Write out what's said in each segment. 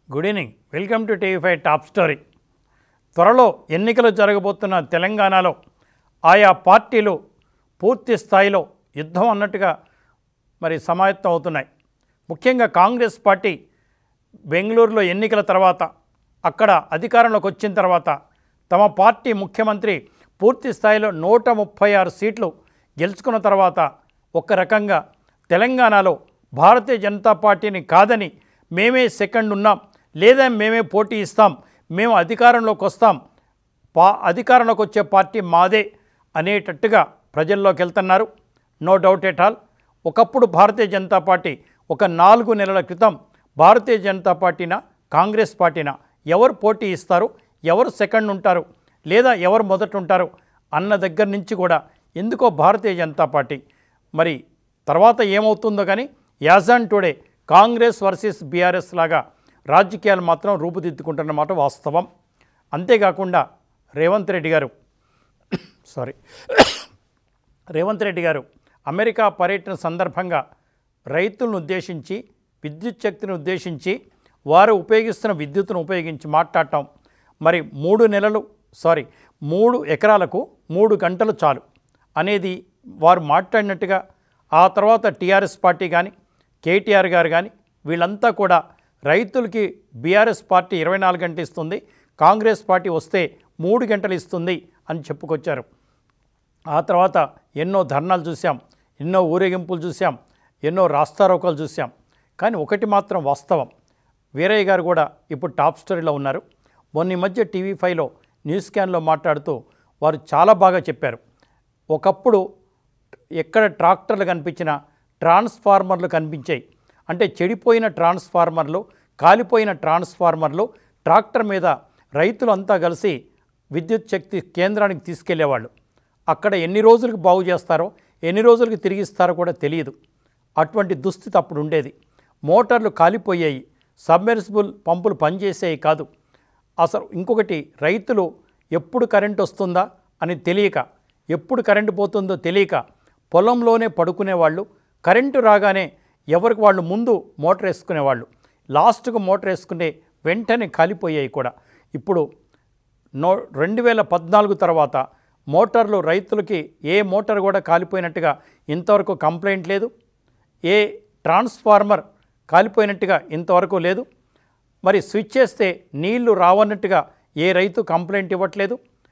Good evening welcome to TV five top story త్వరలో ఎన్నికలు జరగబోతున్న తెలంగాణలో ఆయా పార్టీలు పూర్తి స్థాయిలో యుద్ధం అన్నట్టుగా మరి సమాయత్తం అవుతున్నాయి ముఖ్యంగా కాంగ్రెస్ పార్టీ బెంగళూరులో ఎన్నికల తర్వాత అక్కడ అధికారంలోకి వచ్చిన తర్వాత తమ పార్టీ ముఖ్యమంత్రి పూర్తి స్థాయిలో నూట ముప్పై ఆరు సీట్లు గెలుచుకున్న తర్వాత ఒక రకంగా తెలంగాణలో భారతీయ జనతా పార్టీని కాదని మేమే సెకండ్ ఉన్నాం లేదా మేమే పోటీ ఇస్తాం మేము అధికారంలోకి వస్తాం పా అధికారంలోకి వచ్చే పార్టీ మాదే అనేటట్టుగా ప్రజల్లోకి వెళ్తున్నారు నో డౌట్ ఎట్ ఆల్ ఒకప్పుడు భారతీయ జనతా పార్టీ ఒక నాలుగు నెలల క్రితం భారతీయ జనతా పార్టీనా కాంగ్రెస్ పార్టీనా ఎవరు పోటీ ఇస్తారు ఎవరు సెకండ్ ఉంటారు లేదా ఎవరు మొదట ఉంటారు అన్న దగ్గర నుంచి కూడా ఎందుకో భారతీయ జనతా పార్టీ మరి తర్వాత ఏమవుతుందో కానీ as on today Congress versus BRS లాగా రాజకీయాలు మాత్రం రూపుదిద్దుకుంటున్నమాట వాస్తవం అంతేకాకుండా రేవంత్ రెడ్డి గారు సారీ రేవంత్ రెడ్డి గారు అమెరికా పర్యటన సందర్భంగా రైతులను ఉద్దేశించి విద్యుత్ శక్తిని ఉద్దేశించి వారు ఉపయోగిస్తున్న విద్యుత్తును ఉపయోగించి మాట్లాడటం మరి మూడు నెలలు సారీ మూడు ఎకరాలకు మూడు గంటలు చాలు అనేది వారు మాట్లాడినట్టుగా ఆ తర్వాత టీఆర్ఎస్ పార్టీ కానీ కేటీఆర్ గారు కానీ వీళ్ళంతా కూడా రైతులకి బీఆర్ఎస్ పార్టీ ఇరవై నాలుగు గంటలు ఇస్తుంది కాంగ్రెస్ పార్టీ వస్తే మూడు గంటలు ఇస్తుంది అని చెప్పుకొచ్చారు ఆ తర్వాత ఎన్నో ధర్నాలు చూసాం ఎన్నో ఊరేగింపులు చూసాం ఎన్నో రాస్తారోకాలు చూసాం కానీ ఒకటి మాత్రం వాస్తవం వీరయ్య గారు కూడా ఇప్పుడు టాప్ స్టోరీలో ఉన్నారు మొన్న ఈ మధ్య టీవీ ఫైవ్లో న్యూస్ స్కాన్లో మాట్లాడుతూ వారు చాలా బాగా చెప్పారు ఒకప్పుడు ఎక్కడ ట్రాక్టర్లు కనిపించినా ట్రాన్స్ఫార్మర్లు కనిపించాయి అంటే చెడిపోయిన ట్రాన్స్ఫార్మర్లు కాలిపోయిన ట్రాన్స్ఫార్మర్లు ట్రాక్టర్ మీద రైతులంతా కలిసి విద్యుత్ శక్తి కేంద్రానికి తీసుకెళ్లేవాళ్ళు అక్కడ ఎన్ని రోజులకు బాగు చేస్తారో ఎన్ని రోజులకు తిరిగిస్తారో కూడా తెలియదు అటువంటి దుస్థితి అప్పుడు ఉండేది మోటార్లు కాలిపోయాయి సబ్మెర్సిబుల్ పంపులు పనిచేసేవి కాదు అసలు ఇంకొకటి రైతులు ఎప్పుడు కరెంట్ వస్తుందా అని తెలియక ఎప్పుడు కరెంటు పోతుందో తెలియక పొలంలోనే పడుకునేవాళ్ళు కరెంటు రాగానే ఎవరికి వాళ్ళు ముందు మోటార్ వేసుకునేవాళ్ళు లాస్ట్కు మోటార్ వేసుకునే వెంటనే కాలిపోయాయి కూడా ఇప్పుడు నో రెండు వేల పద్నాలుగు తర్వాత మోటార్లు రైతులకి ఏ మోటార్ కూడా కాలిపోయినట్టుగా ఇంతవరకు కంప్లైంట్ లేదు ఏ ట్రాన్స్ఫార్మర్ కాలిపోయినట్టుగా ఇంతవరకు లేదు మరి స్విచ్ చేస్తే నీళ్లు రావన్నట్టుగా ఏ రైతు కంప్లైంట్ ఇవ్వట్లేదు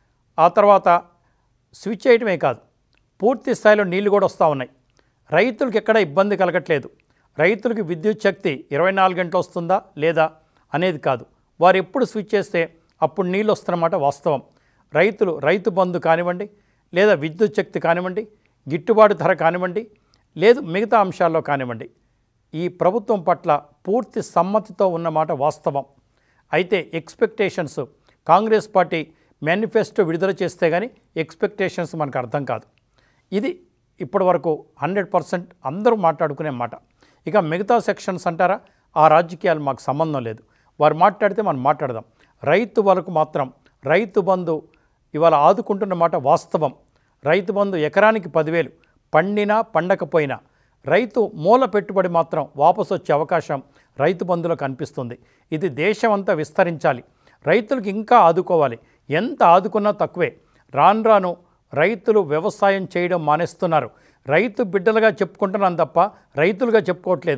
ఆ తర్వాత స్విచ్ చేయటమే కాదు పూర్తి స్థాయిలో నీళ్లు కూడా వస్తూ ఉన్నాయి రైతులకు ఎక్కడ ఇబ్బంది కలగట్లేదు రైతులకి విద్యుత్ శక్తి ఇరవై నాలుగు గంటలు వస్తుందా లేదా అనేది కాదు వారు ఎప్పుడు స్విచ్ చేస్తే అప్పుడు నీళ్ళు వస్తున్నమాట వాస్తవం రైతులు రైతు బంధు కానివ్వండి లేదా విద్యుత్ శక్తి కానివ్వండి గిట్టుబాటు ధర కానివ్వండి లేదు మిగతా అంశాల్లో కానివ్వండి ఈ ప్రభుత్వం పట్ల పూర్తి సమ్మతితో ఉన్నమాట వాస్తవం అయితే ఎక్స్పెక్టేషన్స్ కాంగ్రెస్ పార్టీ మేనిఫెస్టో విడుదల చేస్తే కానీ ఎక్స్పెక్టేషన్స్ మనకు అర్థం కాదు ఇది ఇప్పటివరకు హండ్రెడ్ పర్సెంట్ అందరూ మాట్లాడుకునే మాట ఇక మిగతా సెక్షన్స్ అంటారా ఆ రాజకీయాలు మాకు సంబంధం లేదు వారు మాట్లాడితే మనం మాట్లాడదాం రైతు వరకు మాత్రం రైతు బంధు ఇవాళ ఆదుకుంటున్న మాట వాస్తవం రైతు బంధు ఎకరానికి పదివేలు పండినా పండకపోయినా రైతు మూల పెట్టుబడి మాత్రం వాపసు వచ్చే అవకాశం రైతు బంధులో కనిపిస్తుంది ఇది దేశమంతా విస్తరించాలి రైతులకు ఇంకా ఆదుకోవాలి ఎంత ఆదుకున్నా తక్కువే రాను రాను రైతులు వ్యవసాయం చేయడం మానేస్తున్నారు రైతు బిడ్డలుగా చెప్పుకుంటున్నాను తప్ప రైతులుగా చెప్పుకోవట్లేదు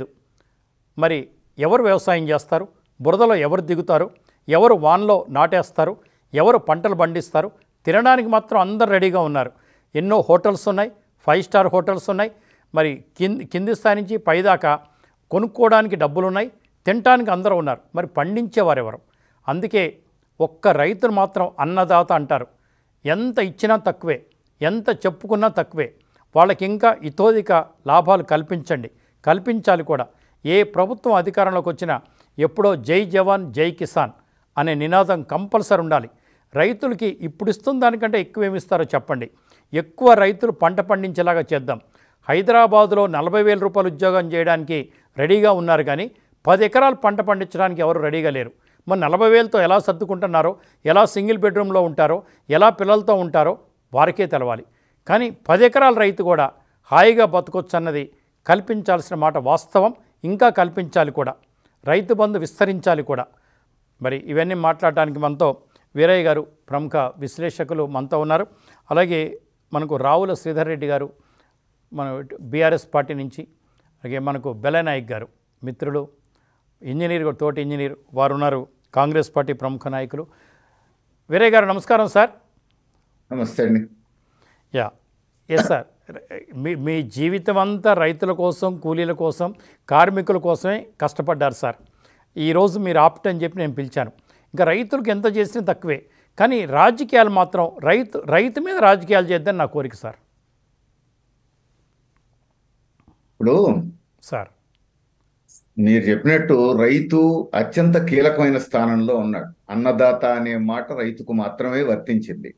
మరి ఎవరు వ్యవసాయం చేస్తారు బురదలో ఎవరు దిగుతారు ఎవరు వాన్లో నాటేస్తారు ఎవరు పంటలు పండిస్తారు తినడానికి మాత్రం అందరు రెడీగా ఉన్నారు ఎన్నో హోటల్స్ ఉన్నాయి ఫైవ్ స్టార్ హోటల్స్ ఉన్నాయి మరి కింది కింది స్థాయి నుంచి పైదాకా కొనుక్కోవడానికి డబ్బులు ఉన్నాయి తినటానికి అందరూ ఉన్నారు మరి పండించేవారు ఎవరు అందుకే ఒక్క రైతును మాత్రం అన్నదాత అంటారు ఎంత ఇచ్చినా తక్కువే ఎంత చెప్పుకున్నా తక్కువే వాళ్ళకి ఇంకా ఇతోధిక లాభాలు కల్పించండి కల్పించాలి కూడా ఏ ప్రభుత్వం అధికారంలోకి వచ్చినా ఎప్పుడో జై జవాన్ జై కిసాన్ అనే నినాదం కంపల్సరీ ఉండాలి రైతులకి ఇప్పుడు ఇస్తున్న దానికంటే ఎక్కువ ఏమి ఇస్తారో చెప్పండి ఎక్కువ రైతులు పంట పండించేలాగా చేద్దాం హైదరాబాదులో నలభై వేల రూపాయలు ఉద్యోగం చేయడానికి రెడీగా ఉన్నారు కానీ పది ఎకరాలు పంట పండించడానికి ఎవరు రెడీగా లేరు మరి నలభై వేలతో ఎలా సర్దుకుంటున్నారో ఎలా సింగిల్ బెడ్రూమ్లో ఉంటారో ఎలా పిల్లలతో ఉంటారో వారికే తెలవాలి కానీ పది ఎకరాల రైతు కూడా హాయిగా బతకొచ్చు అన్నది కల్పించాల్సిన మాట వాస్తవం ఇంకా కల్పించాలి కూడా రైతు బంధు విస్తరించాలి కూడా మరి ఇవన్నీ మాట్లాడటానికి మనతో వీరయ్య గారు ప్రముఖ విశ్లేషకులు మనతో ఉన్నారు అలాగే మనకు రావుల శ్రీధర్ రెడ్డి గారు మన బీఆర్ఎస్ పార్టీ నుంచి అలాగే మనకు బెలనాయక్ గారు మిత్రులు ఇంజనీర్ కూడా తోటి ఇంజనీర్ వారు ఉన్నారు కాంగ్రెస్ పార్టీ ప్రముఖ నాయకులు వీరయ్య గారు నమస్కారం సార్ నమస్తే అండి యా ఎస్ సార్ మీ మీ జీవితం అంతా రైతుల కోసం కూలీల కోసం కార్మికుల కోసమే కష్టపడ్డారు సార్ ఈరోజు మీరు ఆప్ట్ అని చెప్పి నేను పిలిచాను ఇంకా రైతులకు ఎంత చేసినా తక్కువే కానీ రాజకీయాలు మాత్రం రైతు రైతు మీద రాజకీయాలు చేద్దని నా కోరిక సార్ ఇప్పుడు సార్ మీరు చెప్పినట్టు రైతు అత్యంత కీలకమైన స్థానంలో ఉన్నాడు అన్నదాత అనే మాట రైతుకు మాత్రమే వర్తించింది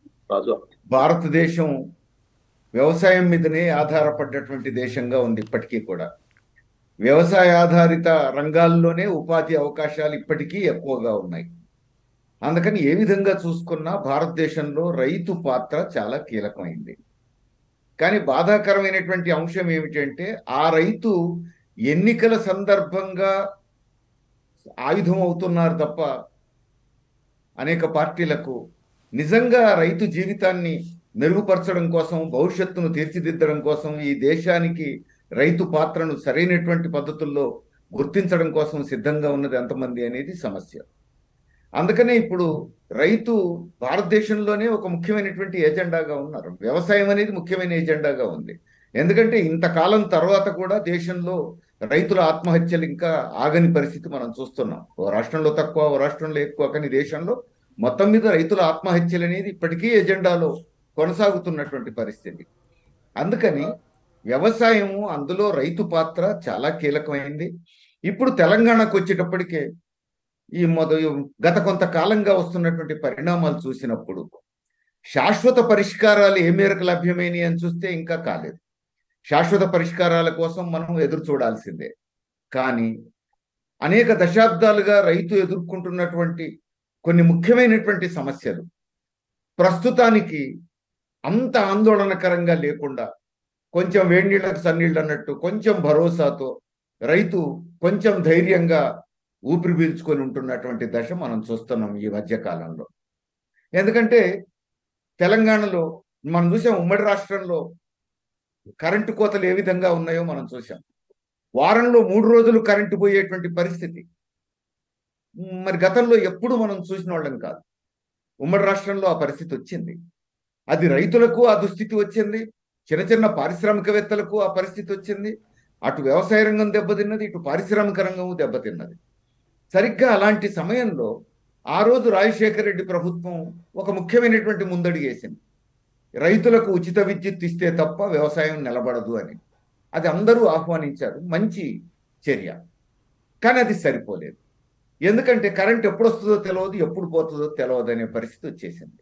భారతదేశం వ్యవసాయం మీదనే ఆధారపడ్డటువంటి దేశంగా ఉంది ఇప్పటికీ కూడా వ్యవసాయ ఆధారిత రంగాల్లోనే ఉపాధి అవకాశాలు ఇప్పటికీ ఎక్కువగా ఉన్నాయి అందుకని ఏ విధంగా చూసుకున్నా భారతదేశంలో రైతు పాత్ర చాలా కీలకమైంది కానీ బాధాకరమైనటువంటి అంశం ఏమిటంటే ఆ రైతు ఎన్నికల సందర్భంగా ఆయుధం అవుతున్నారు తప్ప అనేక పార్టీలకు నిజంగా రైతు జీవితాన్ని మెరుగుపరచడం కోసం భవిష్యత్తును తీర్చిదిద్దడం కోసం ఈ దేశానికి రైతు పాత్రను సరైనటువంటి పద్ధతుల్లో గుర్తించడం కోసం సిద్ధంగా ఉన్నది ఎంతమంది అనేది సమస్య అందుకనే ఇప్పుడు రైతు భారతదేశంలోనే ఒక ముఖ్యమైనటువంటి ఏజెండాగా ఉన్నారు వ్యవసాయం అనేది ముఖ్యమైన ఏజెండాగా ఉంది ఎందుకంటే ఇంతకాలం తర్వాత కూడా దేశంలో రైతుల ఆత్మహత్యలు ఇంకా ఆగని పరిస్థితి మనం చూస్తున్నాం ఓ రాష్ట్రంలో తక్కువ ఓ రాష్ట్రంలో ఎక్కువ కానీ దేశంలో మొత్తం మీద రైతుల ఆత్మహత్యలు అనేది ఇప్పటికీ ఎజెండాలో కొనసాగుతున్నటువంటి పరిస్థితి అందుకని వ్యవసాయము అందులో రైతు పాత్ర చాలా కీలకమైంది ఇప్పుడు తెలంగాణకు వచ్చేటప్పటికే ఈ మొద గత కొంతకాలంగా వస్తున్నటువంటి పరిణామాలు చూసినప్పుడు శాశ్వత పరిష్కారాలు ఏ మేరకు లభ్యమైనవి అని చూస్తే ఇంకా కాలేదు శాశ్వత పరిష్కారాల కోసం మనం ఎదురు చూడాల్సిందే కానీ అనేక దశాబ్దాలుగా రైతు ఎదుర్కొంటున్నటువంటి కొన్ని ముఖ్యమైనటువంటి సమస్యలు ప్రస్తుతానికి అంత ఆందోళనకరంగా లేకుండా కొంచెం వేడినీళ్ళకు సన్నీళ్ళు అన్నట్టు కొంచెం భరోసాతో రైతు కొంచెం ధైర్యంగా ఊపిరి పీల్చుకొని ఉంటున్నటువంటి దశ మనం చూస్తున్నాం ఈ మధ్య కాలంలో ఎందుకంటే తెలంగాణలో మనం చూసాం ఉమ్మడి రాష్ట్రంలో కరెంటు కోతలు ఏ విధంగా ఉన్నాయో మనం చూసాం వారంలో మూడు రోజులు కరెంటు పోయేటువంటి పరిస్థితి మరి గతంలో ఎప్పుడు మనం చూసిన వాళ్ళం కాదు ఉమ్మడి రాష్ట్రంలో ఆ పరిస్థితి వచ్చింది అది రైతులకు ఆ దుస్థితి వచ్చింది చిన్న చిన్న పారిశ్రామికవేత్తలకు ఆ పరిస్థితి వచ్చింది అటు వ్యవసాయ రంగం దెబ్బతిన్నది ఇటు పారిశ్రామిక రంగము దెబ్బతిన్నది సరిగ్గా అలాంటి సమయంలో ఆ రోజు రాజశేఖర రెడ్డి ప్రభుత్వం ఒక ముఖ్యమైనటువంటి ముందడిగేసింది రైతులకు ఉచిత విద్యుత్ ఇస్తే తప్ప వ్యవసాయం నిలబడదు అని అది అందరూ ఆహ్వానించారు మంచి చర్య కానీ అది సరిపోలేదు ఎందుకంటే కరెంట్ ఎప్పుడు వస్తుందో తెలియదు ఎప్పుడు పోతుందో తెలియదు అనే పరిస్థితి వచ్చేసింది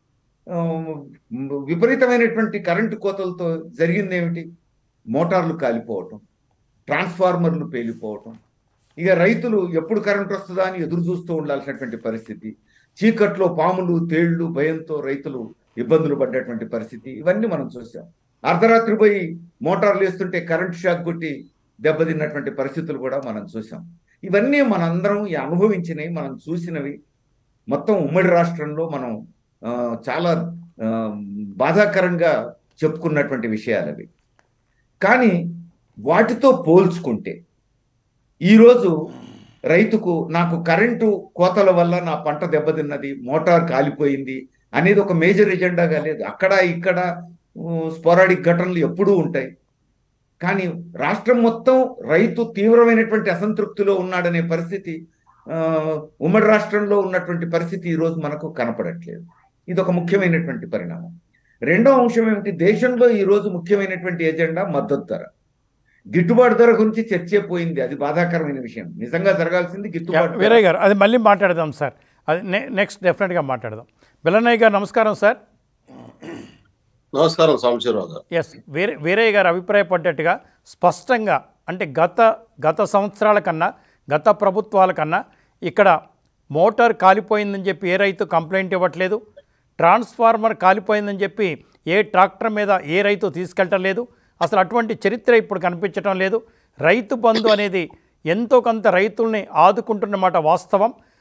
విపరీతమైనటువంటి కరెంటు కోతలతో జరిగింది ఏమిటి మోటార్లు కాలిపోవటం ట్రాన్స్ఫార్మర్లు పేలిపోవటం ఇక రైతులు ఎప్పుడు కరెంట్ వస్తుందా అని ఎదురు చూస్తూ ఉండాల్సినటువంటి పరిస్థితి చీకట్లో పాములు తేళ్లు భయంతో రైతులు ఇబ్బందులు పడ్డటువంటి పరిస్థితి ఇవన్నీ మనం చూసాం అర్ధరాత్రి పోయి మోటార్లు వేస్తుంటే కరెంట్ షాక్ కొట్టి దెబ్బతిన్నటువంటి పరిస్థితులు కూడా మనం చూసాం ఇవన్నీ మనందరం అనుభవించినవి మనం చూసినవి మొత్తం ఉమ్మడి రాష్ట్రంలో మనం చాలా బాధాకరంగా చెప్పుకున్నటువంటి విషయాలు అవి కానీ వాటితో పోల్చుకుంటే ఈరోజు రైతుకు నాకు కరెంటు కోతల వల్ల నా పంట దెబ్బతిన్నది మోటార్ కాలిపోయింది అనేది ఒక మేజర్ ఎజెండాగా లేదు అక్కడ ఇక్కడ స్పోరాడిక్ ఘటనలు ఎప్పుడూ ఉంటాయి కానీ రాష్ట్రం మొత్తం రైతు తీవ్రమైనటువంటి అసంతృప్తిలో ఉన్నాడనే పరిస్థితి ఉమ్మడి రాష్ట్రంలో ఉన్నటువంటి పరిస్థితి ఈరోజు మనకు కనపడట్లేదు ఇది ఒక ముఖ్యమైనటువంటి పరిణామం రెండో అంశం ఏమిటి దేశంలో ఈరోజు ముఖ్యమైనటువంటి ఎజెండా మద్దతు ధర గిట్టుబాటు ధర గురించి చర్చే పోయింది అది బాధాకరమైన విషయం నిజంగా జరగాల్సింది గిట్టుబాటు వీరయ్య గారు అది మళ్ళీ మాట్లాడదాం సార్ అది నెక్స్ట్ డెఫినెట్గా మాట్లాడదాం బిల్లన్నయ్య గారు నమస్కారం సార్ నమస్కారం సాంబశివరావు గారు ఎస్ వీర వీరయ్య గారు అభిప్రాయపడ్డట్టుగా స్పష్టంగా అంటే గత గత సంవత్సరాల కన్నా గత ప్రభుత్వాల కన్నా ఇక్కడ మోటార్ కాలిపోయిందని చెప్పి ఏ రైతు కంప్లైంట్ ఇవ్వట్లేదు ట్రాన్స్ఫార్మర్ కాలిపోయిందని చెప్పి ఏ ట్రాక్టర్ మీద ఏ రైతు తీసుకెళ్ళటం లేదు అసలు అటువంటి చరిత్ర ఇప్పుడు కనిపించడం లేదు రైతు బంధు అనేది ఎంతో కొంత రైతుల్ని ఆదుకుంటున్నమాట వాస్తవం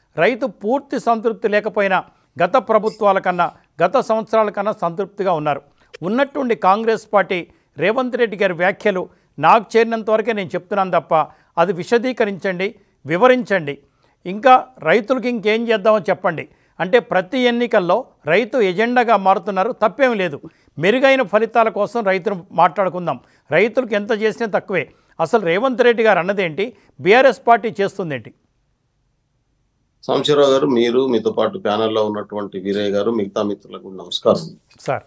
రైతు పూర్తి సంతృప్తి లేకపోయినా గత ప్రభుత్వాల కన్నా గత సంవత్సరాల కన్నా సంతృప్తిగా ఉన్నారు ఉన్నట్టుండి కాంగ్రెస్ పార్టీ రేవంత్ రెడ్డి గారి వ్యాఖ్యలు నాకు చేరినంత వరకే నేను చెప్తున్నాను తప్ప అది విశదీకరించండి వివరించండి ఇంకా రైతులకు ఇంకేం చేద్దామో చెప్పండి అంటే ప్రతి ఎన్నికల్లో రైతు ఎజెండాగా మారుతున్నారు తప్పేం లేదు మెరుగైన ఫలితాల కోసం రైతులు మాట్లాడుకుందాం రైతులకు ఎంత చేసినా తక్కువే అసలు రేవంత్ రెడ్డి గారు అన్నదేంటి బీఆర్ఎస్ పార్టీ చేస్తుందేంటి సాంశీరావు గారు మీరు మీతో పాటు ప్యానెల్లో ఉన్నటువంటి వీరయ్య గారు మిగతా మిత్రులకు నమస్కారం సార్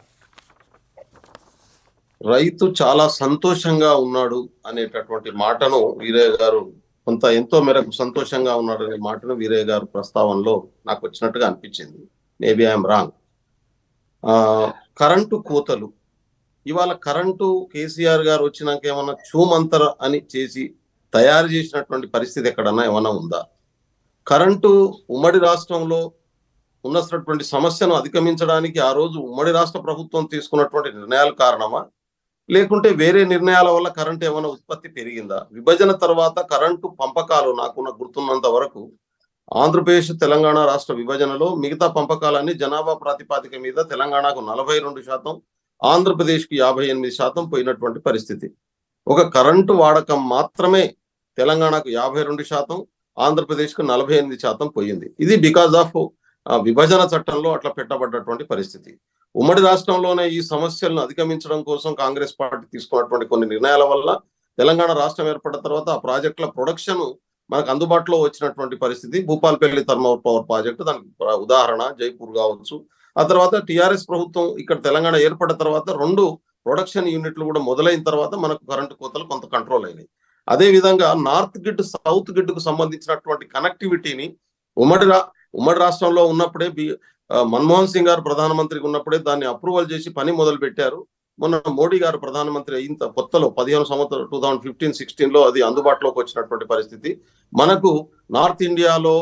రైతు చాలా సంతోషంగా ఉన్నాడు అనేటటువంటి మాటను వీరయ్య గారు కొంత ఎంతో మేరకు సంతోషంగా ఉన్నాడు అనే మాటను వీరయ్య గారు ప్రస్తావనలో నాకు వచ్చినట్టుగా అనిపించింది మేబీ ఐఎమ్ రాంగ్ ఆ కరెంటు కోతలు ఇవాళ కరెంటు కేసీఆర్ గారు వచ్చినాక ఏమన్నా చూమంతర అని చేసి తయారు చేసినటువంటి పరిస్థితి ఎక్కడన్నా ఏమన్నా ఉందా కరెంటు ఉమ్మడి రాష్ట్రంలో ఉన్నటువంటి సమస్యను అధిగమించడానికి ఆ రోజు ఉమ్మడి రాష్ట్ర ప్రభుత్వం తీసుకున్నటువంటి నిర్ణయాలు కారణమా లేకుంటే వేరే నిర్ణయాల వల్ల కరెంట్ ఏమైనా ఉత్పత్తి పెరిగిందా విభజన తర్వాత కరెంటు పంపకాలు నాకున్న గుర్తున్నంత వరకు ఆంధ్రప్రదేశ్ తెలంగాణ రాష్ట్ర విభజనలో మిగతా పంపకాలన్నీ జనాభా ప్రాతిపాదిక మీద తెలంగాణకు నలభై రెండు శాతం ఆంధ్రప్రదేశ్కి యాభై ఎనిమిది శాతం పోయినటువంటి పరిస్థితి ఒక కరెంటు వాడకం మాత్రమే తెలంగాణకు యాభై రెండు శాతం ఆంధ్రప్రదేశ్కు నలభై ఎనిమిది శాతం పోయింది ఇది బికాజ్ ఆఫ్ విభజన చట్టంలో అట్లా పెట్టబడ్డటువంటి పరిస్థితి ఉమ్మడి రాష్ట్రంలోనే ఈ సమస్యలను అధిగమించడం కోసం కాంగ్రెస్ పార్టీ తీసుకున్నటువంటి కొన్ని నిర్ణయాల వల్ల తెలంగాణ రాష్ట్రం ఏర్పడిన తర్వాత ఆ ప్రాజెక్టుల ప్రొడక్షన్ మనకు అందుబాటులో వచ్చినటువంటి పరిస్థితి భూపాల్పల్లి థర్మల్ పవర్ ప్రాజెక్టు దానికి ఉదాహరణ జైపూర్ కావచ్చు ఆ తర్వాత టిఆర్ఎస్ ప్రభుత్వం ఇక్కడ తెలంగాణ ఏర్పడిన తర్వాత రెండు ప్రొడక్షన్ యూనిట్లు కూడా మొదలైన తర్వాత మనకు కరెంటు కోతలు కొంత కంట్రోల్ అయినాయి అదే విధంగా నార్త్ గిడ్ సౌత్ గిడ్ కు సంబంధించినటువంటి కనెక్టివిటీని ఉమ్మడి రా ఉమ్మడి రాష్ట్రంలో ఉన్నప్పుడే బి మన్మోహన్ సింగ్ గారు ప్రధానమంత్రిగా ఉన్నప్పుడే దాన్ని అప్రూవల్ చేసి పని మొదలు పెట్టారు మొన్న మోడీ గారు ప్రధానమంత్రి అయిన కొత్తలో పదిహేను సంవత్సరం టూ థౌజండ్ ఫిఫ్టీన్ సిక్స్టీన్ లో అది అందుబాటులోకి వచ్చినటువంటి పరిస్థితి మనకు నార్త్ ఇండియాలో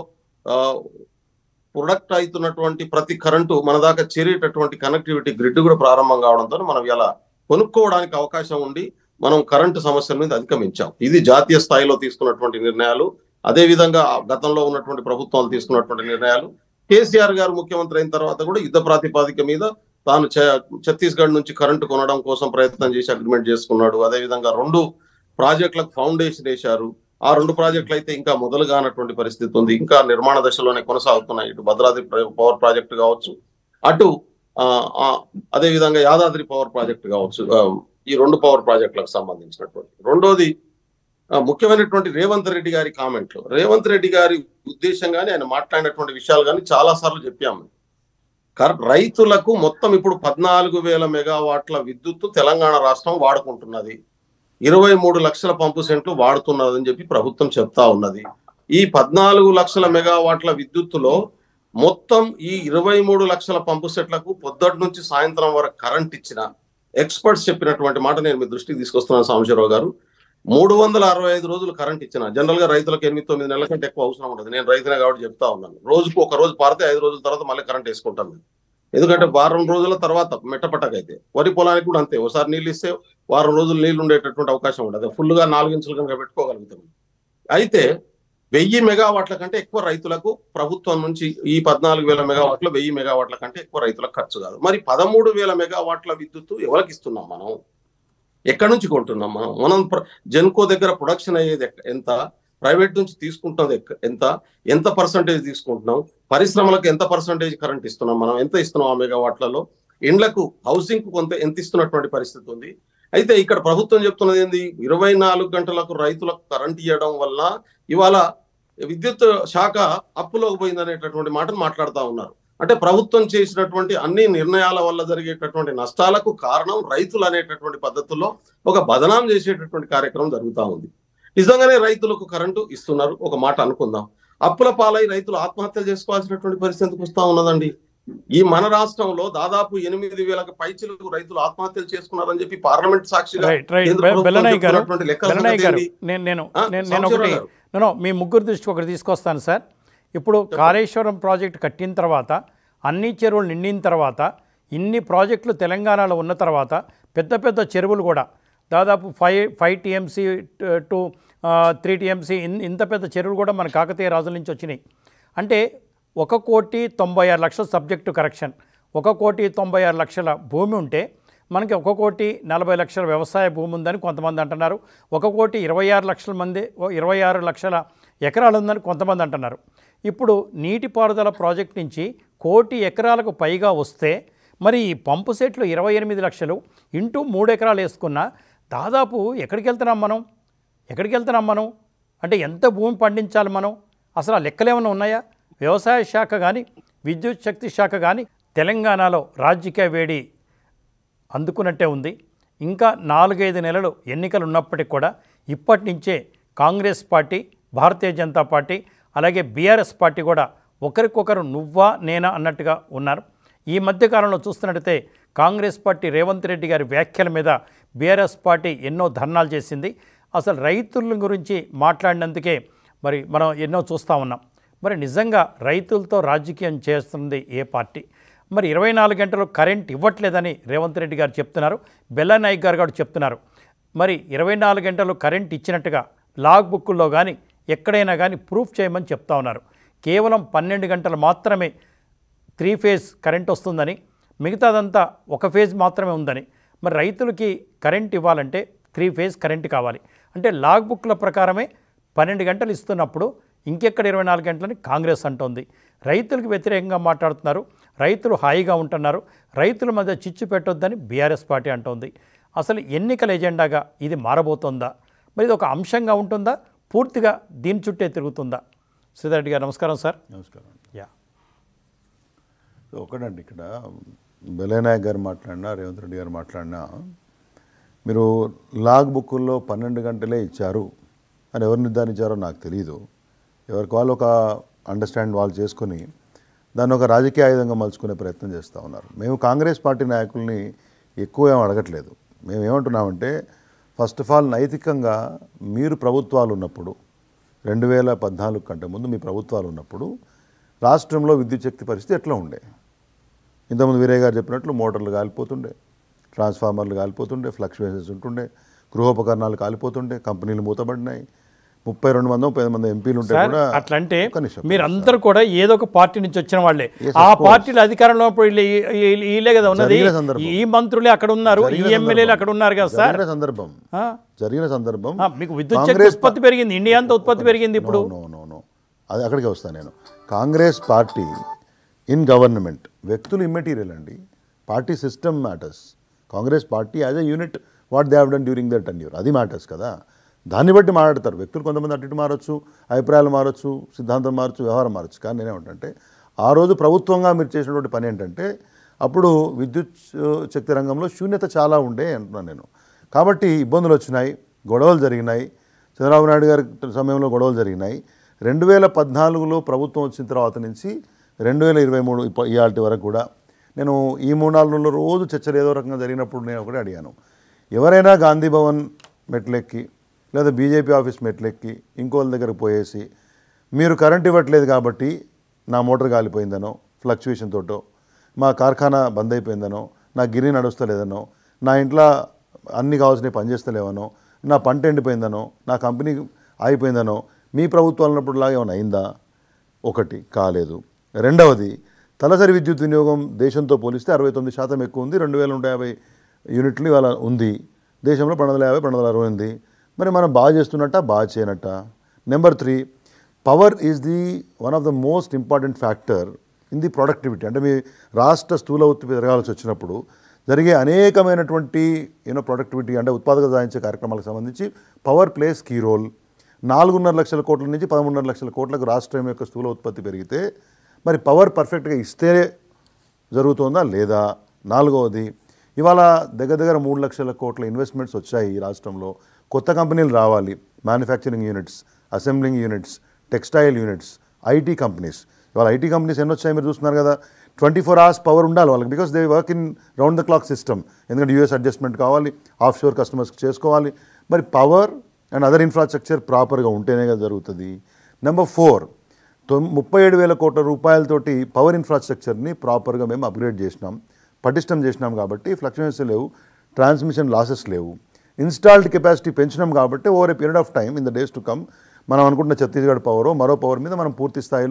ప్రొడక్ట్ అవుతున్నటువంటి ప్రతి కరెంటు మన దాకా చేరేటటువంటి కనెక్టివిటీ గ్రిడ్ కూడా ప్రారంభం కావడంతో మనం ఇలా కొనుక్కోవడానికి అవకాశం ఉండి మనం కరెంటు సమస్యల మీద అధిగమించాం ఇది జాతీయ స్థాయిలో తీసుకున్నటువంటి నిర్ణయాలు అదే విధంగా గతంలో ఉన్నటువంటి ప్రభుత్వాలు తీసుకున్నటువంటి నిర్ణయాలు కేసీఆర్ గారు ముఖ్యమంత్రి అయిన తర్వాత కూడా యుద్ధ ప్రాతిపాదిక మీద తాను ఛత్తీస్గఢ్ నుంచి కరెంటు కొనడం కోసం ప్రయత్నం చేసి అగ్రిమెంట్ చేసుకున్నాడు అదే విధంగా రెండు ప్రాజెక్టులకు ఫౌండేషన్ వేశారు ఆ రెండు ప్రాజెక్టులు అయితే ఇంకా మొదలు కానటువంటి పరిస్థితి ఉంది ఇంకా నిర్మాణ దశలోనే కొనసాగుతున్నాయి ఇటు భద్రాద్రి పవర్ ప్రాజెక్టు కావచ్చు అటు అదే విధంగా యాదాద్రి పవర్ ప్రాజెక్టు కావచ్చు ఈ రెండు పవర్ ప్రాజెక్టులకు సంబంధించినటువంటి రెండోది ముఖ్యమైనటువంటి రేవంత్ రెడ్డి గారి కామెంట్లు రేవంత్ రెడ్డి గారి ఉద్దేశం కానీ ఆయన మాట్లాడినటువంటి విషయాలు కానీ చాలా సార్లు చెప్పాము రైతులకు మొత్తం ఇప్పుడు పద్నాలుగు వేల మెగావాట్ల విద్యుత్తు తెలంగాణ రాష్ట్రం వాడుకుంటున్నది ఇరవై మూడు లక్షల పంపు సెంట్లు వాడుతున్నదని చెప్పి ప్రభుత్వం చెప్తా ఉన్నది ఈ పద్నాలుగు లక్షల మెగావాట్ల విద్యుత్తులో మొత్తం ఈ ఇరవై మూడు లక్షల పంపు సెట్లకు పొద్దుటి నుంచి సాయంత్రం వరకు కరెంట్ ఇచ్చిన ఎక్స్పర్ట్స్ చెప్పినటువంటి మాట నేను మీ దృష్టికి తీసుకొస్తున్నాను సాంబశివరావు గారు మూడు వందల అరవై ఐదు రోజులు కరెంట్ ఇచ్చిన జనరల్ గా రైతులకు ఎనిమిది తొమ్మిది నెలల కంటే ఎక్కువ అవసరం ఉండదు నేను రైతునే కాబట్టి చెప్తా ఉన్నాను రోజుకు ఒక రోజు పారితే ఐదు రోజుల తర్వాత మళ్ళీ కరెంట్ వేసుకుంటాను ఎందుకంటే వారం రోజుల తర్వాత మెట్టపట్టకైతే వరి పొలానికి కూడా అంతే ఒకసారి నీళ్ళు ఇస్తే వారం రోజులు నీళ్లు ఉండేటటువంటి అవకాశం ఉండదు ఫుల్ గా నాలుగు ఇంచులు కనుక పెట్టుకోగలుగుతాం అయితే వెయ్యి మెగావాట్ల కంటే ఎక్కువ రైతులకు ప్రభుత్వం నుంచి ఈ పద్నాలుగు వేల మెగావాట్ల వెయ్యి మెగావాట్ల కంటే ఎక్కువ రైతులకు ఖర్చు కాదు మరి పదమూడు వేల మెగావాట్ల విద్యుత్తు ఎవరికి ఇస్తున్నాం మనం ఎక్కడి నుంచి కొంటున్నాం మనం మనం జెన్కో దగ్గర ప్రొడక్షన్ అయ్యేది ఎంత ప్రైవేట్ నుంచి తీసుకుంటున్నది ఎంత ఎంత పర్సంటేజ్ తీసుకుంటున్నాం పరిశ్రమలకు ఎంత పర్సంటేజ్ కరెంట్ ఇస్తున్నాం మనం ఎంత ఇస్తున్నాం ఆ మెగావాట్లలో ఇండ్లకు హౌసింగ్ కు కొంత ఎంత ఇస్తున్నటువంటి పరిస్థితి ఉంది అయితే ఇక్కడ ప్రభుత్వం చెప్తున్నది ఏంది ఇరవై నాలుగు గంటలకు రైతులకు కరెంట్ ఇవ్వడం వల్ల ఇవాళ విద్యుత్ శాఖ అప్పులోకి పోయిందనేటటువంటి మాటను మాట్లాడుతూ ఉన్నారు అంటే ప్రభుత్వం చేసినటువంటి అన్ని నిర్ణయాల వల్ల జరిగేటటువంటి నష్టాలకు కారణం రైతులు అనేటటువంటి పద్ధతుల్లో ఒక బదనాం చేసేటటువంటి కార్యక్రమం జరుగుతూ ఉంది నిజంగానే రైతులకు కరెంటు ఇస్తున్నారు ఒక మాట అనుకుందాం అప్పుల పాలై రైతులు ఆత్మహత్యలు చేసుకోవాల్సినటువంటి పరిస్థితి ఎందుకు వస్తా ఉన్నదండి ఈ మన రాష్ట్రంలో దాదాపు ఎనిమిది వేలకు పైచిలకు రైతులు ఆత్మహత్యలు చేసుకున్నారని చెప్పి పార్లమెంట్ సాక్షిగా రైట్ రైట్ కేంద్ర ప్రభుత్వం బెల్లనాయ్ గారు చెప్తున్నటువంటి లెక్కల బెల్లనాయ్ సంగతి గారు ఏంటి? నేను నేను ఆ, నేను నేను ఒకటి సాంబశివరావు గారు. నేను మీ ముగ్గురు దృష్టికి ఒకటి తీసుకొస్తాను సార్ ఇప్పుడు కాళేశ్వరం ప్రాజెక్ట్ కట్టిన తర్వాత అన్ని చెరువులు నిండిన తర్వాత ఇన్ని ప్రాజెక్టులు తెలంగాణలో ఉన్న తర్వాత పెద్ద పెద్ద చెరువులు కూడా దాదాపు five five TMC to three TMC ఇంత పెద్ద చెరువులు కూడా మన కాకతీయ రాజుల నుంచి వచ్చినాయి అంటే ఒక కోటి తొంభై ఆరు లక్షల సబ్జెక్టు కరెక్షన్ ఒక కోటి తొంభై ఆరు లక్షల భూమి ఉంటే మనకి ఒక కోటి నలభై లక్షల వ్యవసాయ భూమి ఉందని కొంతమంది అంటున్నారు ఒక కోటి ఇరవై ఆరు లక్షల మంది ఓ ఇరవై ఆరు లక్షల ఎకరాలు ఉందని కొంతమంది అంటున్నారు ఇప్పుడు నీటిపారుదల ప్రాజెక్ట్ నుంచి కోటి ఎకరాలకు పైగా వస్తే మరి ఈ పంపు సెట్లు ఇరవై ఎనిమిది లక్షలు ఇంటూ మూడు ఎకరాలు వేసుకున్నా దాదాపు ఎక్కడికి వెళ్తున్నాం మనం ఎక్కడికి వెళ్తున్నాం మనం అంటే ఎంత భూమి పండించాలి మనం అసలు ఆ లెక్కలు ఏమైనా ఉన్నాయా వ్యవసాయ శాఖ కానీ విద్యుత్ శక్తి శాఖ కానీ తెలంగాణలో రాజకీయ వేడి అందుకున్నట్టే ఉంది ఇంకా నాలుగైదు నెలలు ఎన్నికలు ఉన్నప్పటికీ కూడా ఇప్పటి నుంచే Congress party Bharatiya Janata party అలాగే బీఆర్ఎస్ పార్టీ కూడా ఒకరికొకరు నువ్వా నేనా అన్నట్టుగా ఉన్నారు ఈ మధ్యకాలంలో చూస్తున్నట్టయితే కాంగ్రెస్ పార్టీ రేవంత్ రెడ్డి గారి వ్యాఖ్యల మీద బీఆర్ఎస్ పార్టీ ఎన్నో ధర్నాలు చేసింది అసలు రైతుల గురించి మాట్లాడినందుకే మరి మనం ఎన్నో చూస్తూ ఉన్నాం మరి నిజంగా రైతులతో రాజకీయం చేస్తుంది ఏ పార్టీ మరి ఇరవై నాలుగు గంటలు కరెంట్ ఇవ్వట్లేదని రేవంత్ రెడ్డి గారు చెప్తున్నారు బెల్లా నాయక్ గారు కూడా చెప్తున్నారు మరి ఇరవై నాలుగు గంటలు కరెంట్ ఇచ్చినట్టుగా లాగ్ బుక్కుల్లో కానీ ఎక్కడైనా కానీ ప్రూఫ్ చేయమని చెప్తా ఉన్నారు కేవలం పన్నెండు గంటలు మాత్రమే త్రీ ఫేజ్ కరెంట్ వస్తుందని మిగతాదంతా ఒక ఫేజ్ మాత్రమే ఉందని మరి రైతులకి కరెంట్ ఇవ్వాలంటే త్రీ ఫేజ్ కరెంట్ కావాలి అంటే లాగ్ బుక్ల ప్రకారమే పన్నెండు గంటలు ఇస్తున్నప్పుడు ఇంకెక్కడ ఇరవై నాలుగు గంటలని కాంగ్రెస్ అంటోంది రైతులకు వ్యతిరేకంగా మాట్లాడుతున్నారు రైతులు హాయిగా ఉంటున్నారు రైతుల మధ్య చిచ్చు పెట్టొద్దని బీఆర్ఎస్ పార్టీ అంటోంది అసలు ఎన్నికల ఎజెండాగా ఇది మారబోతోందా మరి ఇది ఒక అంశంగా ఉంటుందా పూర్తిగా దీని చుట్టే తిరుగుతుందా శ్రీధరెడ్డి గారు నమస్కారం సార్ నమస్కారం యా సో ఒకటండి ఇక్కడ బెలనాయక్ గారు మాట్లాడినా రేవంత్ రెడ్డి గారు మాట్లాడినా మీరు లాగ్ బుక్కుల్లో పన్నెండు గంటలే ఇచ్చారు అని ఎవరు నిర్ధారించారో నాకు తెలియదు ఎవరికి వాళ్ళు ఒక అండర్స్టాండ్ వాళ్ళు చేసుకుని దాన్ని ఒక రాజకీయ ఆయుధంగా మలుచుకునే ప్రయత్నం చేస్తూ ఉన్నారు మేము కాంగ్రెస్ పార్టీ నాయకుల్ని ఎక్కువ ఏం అడగట్లేదు మేము ఏమంటున్నామంటే ఫస్ట్ ఆఫ్ ఆల్ నైతికంగా మీరు ప్రభుత్వాలు ఉన్నప్పుడు రెండు వేల పద్నాలుగు కంటే ముందు మీ ప్రభుత్వాలు ఉన్నప్పుడు రాష్ట్రంలో విద్యుత్ శక్తి పరిస్థితి ఎట్లా ఉండే ఇంతకుముందు వీరయ్య గారు చెప్పినట్లు మోటార్లు కాలిపోతుండే ట్రాన్స్ఫార్మర్లు కాలిపోతుండే ఫ్లక్చువేషన్స్ ఉంటుండే గృహోపకరణాలు కాలిపోతుండే కంపెనీలు మూతబడినాయి ముప్పై రెండు మంది ముప్పై ఐదు మంది ఎంపీలు ఉంటే సార్ కూడా అట్లంటే ఒక్క నిమిషం. మీరందరూ కూడా ఏదో ఒక పార్టీ నుంచి వచ్చిన వాళ్ళే Yes, ఆ of course. పార్టీలు అధికారంలో ఉన్నప్పుడు వీళ్ళు ఈ- ఈ- వీళ్ళే కదా ఉన్నది జరిగిన సందర్భం. ఈ మంత్రులే అక్కడ ఉన్నారు ఈ జరిగిన ఎమ్మెల్యేలు సందర్భం. అక్కడ ఉన్నారు కదా సార్ జరిగిన సందర్భం ఆ? జరిగిన సందర్భం ఆ, మీకు విద్యుత్ శక్తి కాంగ్రెస్ ఉత్పత్తి పెరిగింది ఇండియా అంతా ఉత్పత్తి పెరిగింది ఇప్పుడు నో నో నో అది అక్కడికి వస్తాను నేను కాంగ్రెస్ పార్టీ ఇన్ గవర్నమెంట్ వ్యక్తులు ఇమ్మెటీరియల్ అండి party system matters Congress party as a unit what they have done during that tenure అది మ్యాటర్స్ కదా దాన్ని బట్టి మాట్లాడతారు వ్యక్తులు కొంతమంది అటు ఇటు మారొచ్చు అభిప్రాయాలు మారొచ్చు సిద్ధాంతం మారొచ్చు వ్యవహారం మారొచ్చు కానీ నేనేమంటే ఆ రోజు ప్రభుత్వంగా మీరు చేసినటువంటి పని ఏంటంటే అప్పుడు విద్యుత్ ఆ, శక్తి రంగంలో శూన్యత చాలా ఉండే అంటున్నాను నేను కాబట్టి ఇబ్బందులు వచ్చినాయి గొడవలు జరిగినాయి చంద్రబాబు నాయుడు గారి సమయంలో గొడవలు జరిగినాయి రెండు వేల పద్నాలుగులో ప్రభుత్వం వచ్చిన తర్వాత నుంచి రెండు వేల ఇరవై మూడు ఇవాళ వరకు కూడా నేను ఈ మూడు నాలుగు రోజుల్లో రోజు చర్చలు ఏదో రకంగా జరిగినప్పుడు నేను ఒకటే అడిగాను ఎవరైనా గాంధీ భవన్ మెట్లెక్కి లేదా బీజేపీ ఆఫీస్ మెట్లెక్కి ఇంకోళ్ళ దగ్గరకు పోయేసి మీరు కరెంట్ ఇవ్వట్లేదు కాబట్టి నా మోటార్ కాలిపోయిందనో ఫ్లక్చువేషన్ తోటో మా కార్ఖానా బంద్ అయిపోయిందనో నా గిరి నడుస్తలేదనో నా ఇంట్లో అన్ని కావాల్సినవి పనిచేస్తలేవనో నా పంట ఎండిపోయిందనో నా కంపెనీ ఆగిపోయిందనో మీ ప్రభుత్వాలు ఉన్నప్పుడు లాగా ఏమైనా అయిందా ఒకటి కాలేదు రెండవది తలసరి విద్యుత్ వినియోగం దేశంతో పోలిస్తే అరవై తొమ్మిది శాతం ఎక్కువ ఉంది రెండు వేల నూట యాభై యూనిట్లు ఇవాళ ఉంది దేశంలో రెండు వందల యాభై రెండు వందల అరవై ఉంది మరి మనం బాగా చేస్తున్నట్ట బాగా చేయనట్ట number three power is the one of the most important factor in the productivity అంటే మీ రాష్ట్ర స్థూల ఉత్పత్తి పెరగాల్సి వచ్చినప్పుడు జరిగే అనేకమైనటువంటి యూనో ప్రొడక్టివిటీ అంటే ఉత్పాదక సాధించే కార్యక్రమాలకు సంబంధించి పవర్ ప్లేస్ కీ రోల్ నాలుగున్నర లక్షల కోట్ల నుంచి పదమూడున్నర లక్షల కోట్లకు రాష్ట్రం యొక్క స్థూల ఉత్పత్తి పెరిగితే మరి పవర్ పర్ఫెక్ట్గా ఇస్తే జరుగుతుందా లేదా నాలుగవది ఇవాళ దగ్గర దగ్గర మూడు లక్షల కోట్ల ఇన్వెస్ట్మెంట్స్ వచ్చాయి ఈ రాష్ట్రంలో కొత్త కంపెనీలు రావాలి manufacturing units assembling units textile units IT companies ఇవాళ ఐటీ కంపెనీస్ ఎన్ని వచ్చాయి మీరు చూస్తున్నారు కదా ట్వంటీ ఫోర్ అవర్స్ పవర్ ఉండాలి వాళ్ళకి because they work in round the clock system ఎందుకంటే యూఎస్ అడ్జస్ట్మెంట్ కావాలి ఆఫ్ షోర్ కస్టమర్స్కి చేసుకోవాలి మరి పవర్ అండ్ అదర్ ఇన్ఫ్రాస్ట్రక్చర్ ప్రాపర్గా ఉంటేనే కదా జరుగుతుంది నెంబర్ ఫోర్ తొమ్ ముప్పై ఏడు వేల కోట్ల రూపాయలతోటి పవర్ ఇన్ఫ్రాస్ట్రక్చర్ని ప్రాపర్గా మేము అప్గ్రేడ్ చేసినాం పటిష్టం చేసినాం కాబట్టి ఫ్లక్చువేషన్స్ లేవు ట్రాన్స్మిషన్ లాసెస్ లేవు ఇన్స్టాల్డ్ కెపాసిటీ పెంచినాం కాబట్టి over a period of time in the days to come మనం అనుకుంటున్న ఛత్తీస్గఢ్ పవర్ మరో పవర్ మీద మనం పూర్తి స్థాయిలో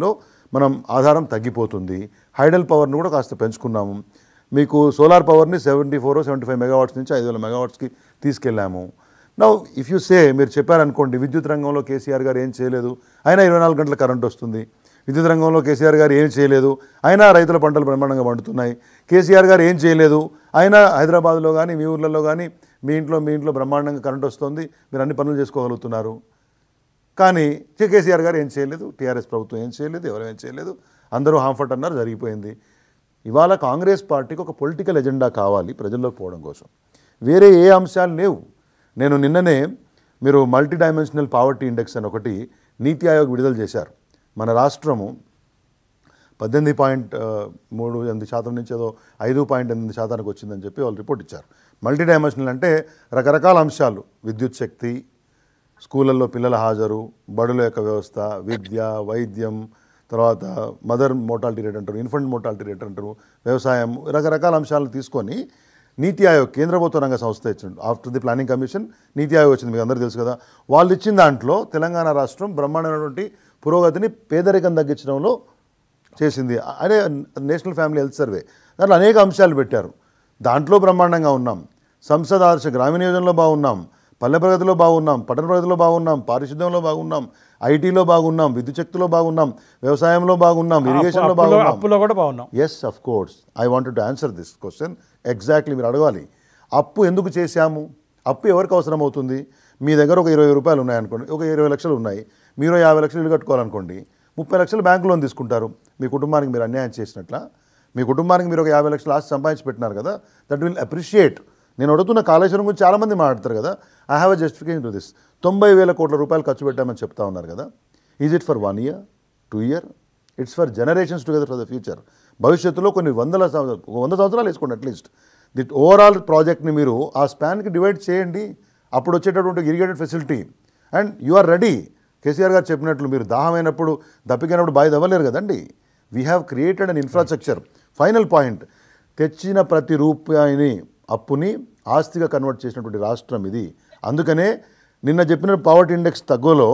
మనం ఆధారం తగ్గిపోతుంది హైడల్ పవర్ని కూడా కాస్త పెంచుకున్నాము మీకు సోలార్ పవర్ని seventy four seventy five megawatts నుంచి ఐదు వేల మెగావాట్స్కి తీసుకెళ్ళాము నౌ ఇఫ్ యూ సే మీరు చెప్పారనుకోండి విద్యుత్ రంగంలో కేసీఆర్ గారు ఏం చేయలేదు అయినా ఇరవై నాలుగు గంటల కరెంట్ వస్తుంది విద్యుత్ రంగంలో కేసీఆర్ గారు ఏం చేయలేదు అయినా రైతుల పంటలు బ్రహ్మాండంగా పండుతున్నాయి కేసీఆర్ గారు ఏం చేయలేదు అయినా హైదరాబాద్లో కానీ మీ ఊర్లలో కానీ మీ ఇంట్లో మీ ఇంట్లో బ్రహ్మాండంగా కరెంట్ వస్తుంది మీరు అన్ని పనులు చేసుకోగలుగుతున్నారు కానీ కేసీఆర్ గారు ఏం చేయలేదు టీఆర్ఎస్ ప్రభుత్వం ఏం చేయలేదు ఎవరు ఏం చేయలేదు అందరూ హాంఫర్ట్ అన్నారు జరిగిపోయింది ఇవాళ కాంగ్రెస్ పార్టీకి ఒక పొలిటికల్ ఎజెండా కావాలి ప్రజల్లోకి పోవడం కోసం వేరే ఏ అంశాలు లేవు నేను నిన్ననే మీరు మల్టీ డైమెన్షనల్ పావర్టీ ఇండెక్స్ అని ఒకటి నీతి ఆయోగ్ విడుదల చేశారు మన రాష్ట్రము పద్దెనిమిది పాయింట్ ఆ, మూడు ఎనిమిది శాతం నుంచి ఏదో ఐదు పాయింట్ ఎనిమిది శాతానికి వచ్చిందని చెప్పి వాళ్ళు రిపోర్ట్ ఇచ్చారు మల్టీ డైమెన్షనల్ అంటే రకరకాల అంశాలు విద్యుత్ శక్తి స్కూళ్ళల్లో పిల్లల హాజరు బడుల యొక్క వ్యవస్థ విద్య వైద్యం తర్వాత మదర్ మోటాలిటీ రేట్ అంటారు ఇన్ఫెంట్ మోటాలిటీ రేట్ అంటారు వ్యవసాయం రకరకాల అంశాలను తీసుకొని నీతి ఆయోగ్ కేంద్ర ప్రభుత్వ రంగ సంస్థ ఇచ్చిండు ఆఫ్టర్ ది ప్లానింగ్ కమిషన్ నీతి ఆయోగ్ వచ్చింది మీకు అందరికీ తెలుసు కదా వాళ్ళు ఇచ్చిన దాంట్లో తెలంగాణ రాష్ట్రం బ్రహ్మాండమైనటువంటి పురోగతిని పేదరికం తగ్గించడంలో చేసింది అదే నేషనల్ ఫ్యామిలీ హెల్త్ సర్వే దాంట్లో అనేక అంశాలు పెట్టారు దాంట్లో బ్రహ్మాండంగా ఉన్నాం సంసద్ ఆదర్శ గ్రామీణ యోజనలో బాగున్నాం పల్లె ప్రగతిలో బాగున్నాం పట్టణ ప్రగతిలో బాగున్నాం పారిశుద్ధ్యంలో బాగున్నాం ఐటీలో బాగున్నాం విద్యుత్ శక్తిలో బాగున్నాం వ్యవసాయంలో బాగున్నాం ఇరిగేషన్లో అప్పులో బాగున్నాం అప్పులో కూడా బాగున్నాం yes of course I wanted to answer this question exactly మీరు అడగాలి అప్పు ఎందుకు చేశాము అప్పు ఎవరికి అవసరం అవుతుంది మీ దగ్గర ఒక ఇరవై రూపాయలు ఉన్నాయనుకోండి ఒక ఇరవై లక్షలు ఉన్నాయి మీరు యాభై లక్షలు ఇల్లు కట్టుకోవాలనుకోండి ముప్పై లక్షలు బ్యాంకు లోన్ తీసుకుంటారు మీ కుటుంబానికి మీరు అన్యాయం చేసినట్ల మీ కుటుంబానికి మీరు ఒక యాభై లక్షలు ఆస్తి సంపాదించి పెట్టినారు కదా దట్ విల్ అప్రిషియేట్ నేను అడుగుతున్న కాళేశ్వరం గురించి చాలామంది మాట్లాడతారు కదా I have a justification to this తొంభై వేల కోట్ల రూపాయలు ఖర్చు పెట్టామని చెప్తా ఉన్నారు కదా is it for one year two year it's for generations together for the future భవిష్యత్తులో కొన్ని వందల సంవత్సరాలు ఒక వంద సంవత్సరాలు వేసుకోండి అట్లీస్ట్ ది ఓవరాల్ ప్రాజెక్ట్ని మీరు ఆ స్పాన్కి డివైడ్ చేయండి అప్పుడు వచ్చేటటువంటి irrigated facility and you are ready KCR గారు చెప్పినట్లు మీరు దాహమైనప్పుడు దప్పికైనప్పుడు బాయి అవ్వలేరు కదండి we have created an infrastructure final point తెచ్చిన ప్రతి రూపాయిని అప్పుని ఆస్తిగా కన్వర్ట్ చేసినటువంటి రాష్ట్రం ఇది అందుకనే నిన్న చెప్పిన పవర్టీ ఇండెక్స్ తగ్గులో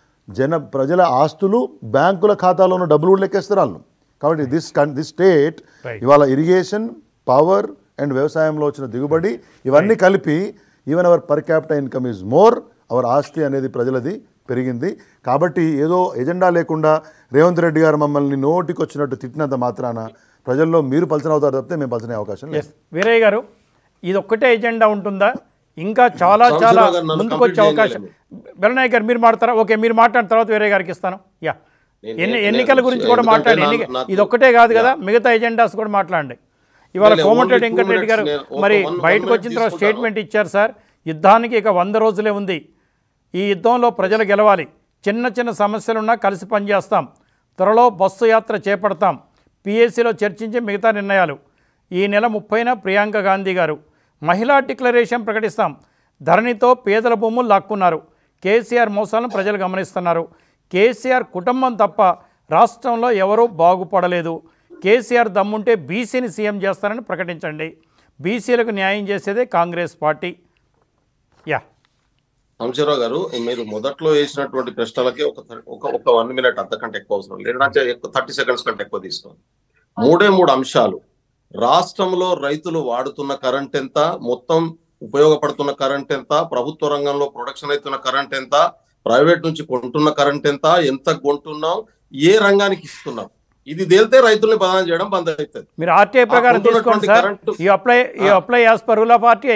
జన ప్రజల ఆస్తులు బ్యాంకుల ఖాతాలో ఉన్న డబ్బులు కూడా లెక్కేస్తారు వాళ్ళు కాబట్టి this can this state Right. ఇవాళ ఇరిగేషన్ పవర్ అండ్ వ్యవసాయంలో వచ్చిన దిగుబడి ఇవన్నీ కలిపి even our per capita income is more our ఆస్తి అనేది ప్రజలది పెరిగింది కాబట్టి ఏదో ఎజెండా లేకుండా రేవంత్ రెడ్డి గారు మమ్మల్ని నోటికి వచ్చినట్టు తిట్టినంత మాత్రాన ప్రజల్లో మీరు పలచన అవుతారు తప్పితే మేము పలచనే అవకాశం లేదు ఎస్ వీరయ్య గారు ఇది ఒక్కటే ఎజెండా ఉంటుందా ఇంకా చాలా సంవత్సరాలు చాలా గారు నన్ను ముందుకు వచ్చే complete అవకాశం చేయనివ్వండి. బెలనాయక్ గారు మీరు మాట్లాడతారా ఓకే మీరు మాట్లాడిన తర్వాత వేరే గారికి ఇస్తాను యా నేను- ఎన్ని నేను- ఎన్నికల నేను- గురించి కూడా ఎందుకంటే మాట్లాడండి నాకు- ఎన్నిక నాకు- ఇది ఒక్కటే కాదు కదా మిగతా ఎజెండాస్ కూడా మాట్లాడండి ఇవాళ లేదు, కోమటిరెడ్డి only two వెంకటరెడ్డి గారు minutes నేను ఒక మరి one- one బయటకు minute వచ్చిన తర్వాత తీసుకుంటాను. స్టేట్మెంట్ ఇచ్చారు సార్ యుద్ధానికి ఇక వంద రోజులే ఉంది ఈ యుద్ధంలో ప్రజలు గెలవాలి చిన్న చిన్న సమస్యలున్నా కలిసి పనిచేస్తాం త్వరలో బస్సు యాత్ర చేపడతాం పిఎస్సిలో చర్చించి మిగతా నిర్ణయాలు ఈ నెల ముప్పైన ప్రియాంక గాంధీ గారు మహిళా డిక్లరేషన్ ప్రకటిస్తాం ధరణితో పేదల భూములు లాక్కున్నారు కేసీఆర్ మోసాలను ప్రజలు గమనిస్తున్నారు కేసీఆర్ కుటుంబం తప్ప రాష్ట్రంలో ఎవరూ బాగుపడలేదు కేసీఆర్ దమ్ముంటే బీసీని సీఎం చేస్తారని ప్రకటించండి బీసీలకు న్యాయం చేసేదే కాంగ్రెస్ పార్టీ యా అంశరావు గారు మీరు మొదట్లో వేసినటువంటి ప్రశ్నలకి ఒక థర్- ఒక ఒక వన్ మినిట్ అంతకంటే ఎక్కువ అవసరం లేదంటే ఎక్కువ థర్టీ సెకండ్స్ కంటే ఎక్కువ తీసుకోండి మూడే మూడు అంశాలు రాష్ట్రంలో రైతులు వాడుతున్న కరెంట్ ఎంత మొత్తం ఉపయోగపడుతున్న కరెంట్ ఎంత ప్రభుత్వ రంగంలో ప్రొడక్షన్ అవుతున్న కరెంట్ ఎంత ప్రైవేట్ నుంచి కొంటున్న కరెంట్ ఎంత ఎంత కొంటున్నాం ఏ రంగానికి ఇస్తున్నాం ఇది తేలితే రైతుల్ని బదనాం చేయడం బంద్ అవుతుంది మీరు ఆర్టీఐ ప్రకారం ఆ తీసుకోండి కొంటున్నటువంటి సార్ కరెంటు- ఈ అప్లై ఈ ఆ. Apply as per rule of RTI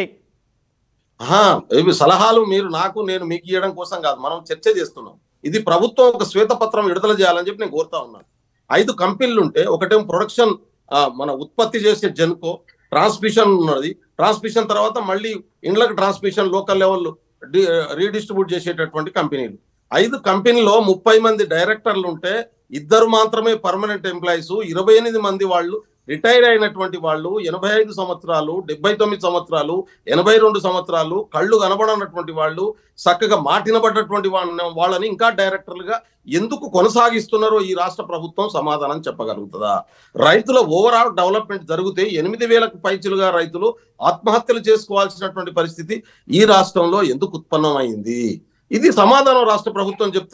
ఆహా, ఇవి సలహాలు మీరు నాకు నేను మీకు ఇవ్వడం కోసం కాదు మనం చర్చ చేస్తున్నాం ఇది ప్రభుత్వం ఒక శ్వేతపత్రం విడుదల చేయాలని చెప్పి నేను కోరుతా ఉన్నాను ఐదు కంపెనీలు ఉంటే ఒకటేమో ప్రొడక్షన్ మన ఉత్పత్తి చేసే జెన్కో ట్రాన్స్మిషన్ ఉన్నది ట్రాన్స్మిషన్ తర్వాత మళ్ళీ ఇండ్లకు ట్రాన్స్మిషన్ లోకల్ లెవెల్ రీడిస్ట్రిబ్యూట్ చేసేటటువంటి కంపెనీలు ఐదు కంపెనీలో ముప్పై మంది డైరెక్టర్లు ఉంటే ఇద్దరు మాత్రమే పర్మనెంట్ ఎంప్లాయీస్ ఇరవై ఎనిమిది మంది వాళ్ళు రిటైర్ అయినటువంటి వాళ్ళు ఎనభై ఐదు సంవత్సరాలు డెబ్బై తొమ్మిది సంవత్సరాలు ఎనభై రెండు సంవత్సరాలు కళ్ళు కనబడనటువంటి వాళ్ళు చక్కగా మాటినబడ్డటువంటి వాళ్ళ- వాళ్ళని ఇంకా డైరెక్టర్లుగా ఎందుకు కొనసాగిస్తున్నారో ఈ రాష్ట్ర ప్రభుత్వం సమాధానం చెప్పగలుగుతుందా రైతుల ఓవరాల్ డెవలప్మెంట్ జరిగితే ఎనిమిది వేలకు పైచులుగా రైతులు ఆత్మహత్యలు చేసుకోవాల్సినటువంటి పరిస్థితి ఈ రాష్ట్రంలో ఎందుకు ఉత్పన్నమైంది ఇది సమాధానం రాష్ట్ర ప్రభుత్వం చెప్తే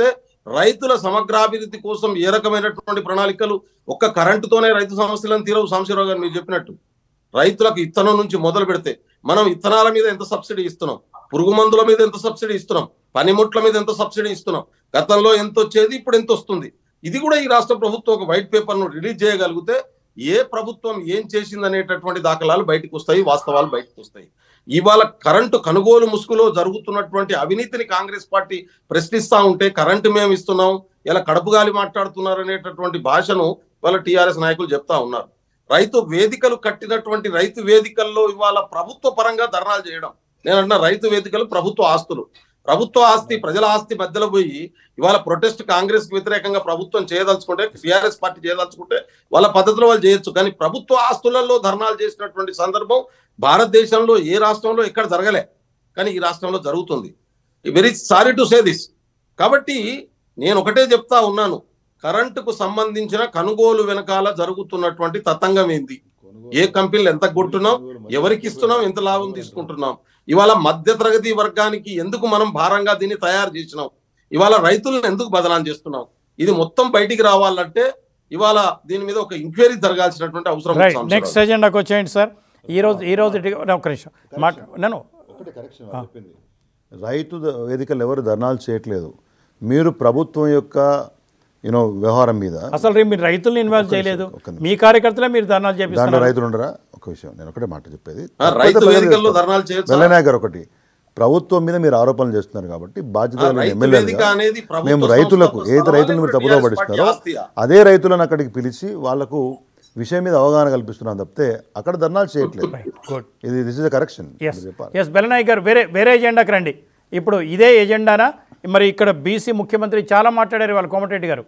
రైతుల సమగ్రాభివృద్ధి కోసం ఏ రకమైనటువంటి ప్రణాళికలు ఒక్క కరెంటుతోనే రైతు సమస్యలను తీరవు సాంశీరావు గారు మీరు చెప్పినట్టు రైతులకు ఇత్తనం నుంచి మొదలు పెడితే మనం ఇత్తనాల మీద ఎంత సబ్సిడీ ఇస్తున్నాం పురుగు మందుల మీద ఎంత సబ్సిడీ ఇస్తున్నాం పనిముట్ల మీద ఎంత సబ్సిడీ ఇస్తున్నాం గతంలో ఎంత వచ్చేది ఇప్పుడు ఎంత వస్తుంది ఇది కూడా ఈ రాష్ట్ర ప్రభుత్వం ఒక వైట్ పేపర్ ను రిలీజ్ చేయగలిగితే ఏ ప్రభుత్వం ఏం చేసింది అనేటటువంటి దాఖలాలు బయటకు వస్తాయి వాస్తవాలు బయటకు వస్తాయి ఇవాళ కరెంటు కొనుగోలు ముసుగులో జరుగుతున్నటువంటి అవినీతిని కాంగ్రెస్ పార్టీ ప్రశ్నిస్తా ఉంటే కరెంటు మేము ఇస్తున్నాం ఇలా కడుపు గాలి మాట్లాడుతున్నారు అనేటటువంటి భాషను వాళ్ళ టీఆర్ఎస్ నాయకులు చెప్తా ఉన్నారు రైతు వేదికలు కట్టినటువంటి రైతు వేదికల్లో ఇవాళ ప్రభుత్వ పరంగా ధర్నాలు చేయడం నేను అంటున్నా రైతు వేదికలు ప్రభుత్వ ఆస్తులు ప్రభుత్వ ఆస్తి ప్రజల ఆస్తి మధ్యలో పోయి ఇవాళ ప్రొటెస్ట్ కాంగ్రెస్ కి వ్యతిరేకంగా ప్రభుత్వం చేయదలుచుకుంటే టిఆర్ఎస్ పార్టీ చేయదలుచుకుంటే వాళ్ళ పద్ధతిలో వాళ్ళు చేయొచ్చు కానీ ప్రభుత్వ ఆస్తులలో ధర్నాలు చేసినటువంటి సందర్భం భారతదేశంలో ఏ రాష్ట్రంలో ఎక్కడ జరగలే కానీ ఈ రాష్ట్రంలో జరుగుతుంది very sorry to say this కాబట్టి నేను ఒకటే చెప్తా ఉన్నాను కరెంటుకు సంబంధించిన కొనుగోలు వెనకాల జరుగుతున్నటువంటి తతంగం ఏంది ఏ కంపెనీలు ఎంత కొంటున్నాం ఎవరికి ఇస్తున్నాం ఎంత లాభం తీసుకుంటున్నాం ఇవాళ మధ్య తరగతి వర్గానికి ఎందుకు మనం భారంగా దీన్ని తయారు చేసినాం ఇవాళ రైతులను ఎందుకు బదనాం చేస్తున్నాం ఇది మొత్తం బయటికి రావాలంటే ఇవాళ దీని మీద ఒక ఎంక్వైరీ జరగాల్సినటువంటి అవసరం ఉంది రైట్ సాంబశివరావు నెక్స్ట్ ఎజెండాకి వచ్చేయండి సార్ ఈ రోజు ఈ రోజు టి- ఒక నిమిషం మాట నేను ఒకటి కరెక్షన్ చెప్పింది రైతు ద- వేదికలు ఎవరు ధర్నాలు చేయట్లేదు మీరు ప్రభుత్వం యొక్క యూనో వ్యవహారం మీద అసలు రేపు మీరు రైతుల్ని ఇన్వాల్వ్ చేయలేదు ఒక్క నిమిషం. మీ కార్యకర్తలే మీరు ధర్నాలు దాంట్లో చేపిస్తున్నారు రైతులు ఉండరా ఒక విషయం నేను ఒకటే మాట చెప్పేది ఆ, రైతు తప్పైతే వేదికల్లో ప్రజలు ధర్నాలు చేయొచ్చా? వెల్లనాయక్ గారు ఒకటి ప్రభుత్వం మీద మీరు ఆరోపణలు చేస్తున్నారు కాబట్టి బాధ్యత ఆ, కలిగిన రైతు ఎమ్మెల్యేలుగా వేదిక అనేది ప్రభుత్వ మేము సంస్థ రైతులకు ఏదైతే స్థలాలు రైతులను మీరు ఇప్పుడు తప్పుదో TRS పడిస్తారో పార్టీ ఆస్తియా? అదే రైతులను అక్కడికి పిలిచి వాళ్లకు విషయం మీద అవగాహన కల్పిస్తున్నాం తప్పితే అక్కడ ధర్నాలు చేయట్లేదు గుడ్ ఇది this is correction yes yes Bellanayak గారు వేరే వేరే ఎజెండాకి రండి ఇప్పుడు ఇదే ఎజెండానా మరి ఇక్కడ బీసీ ముఖ్యమంత్రి చాలా మాట్లాడారు వాళ్ళ కోమటిరెడ్డి గారు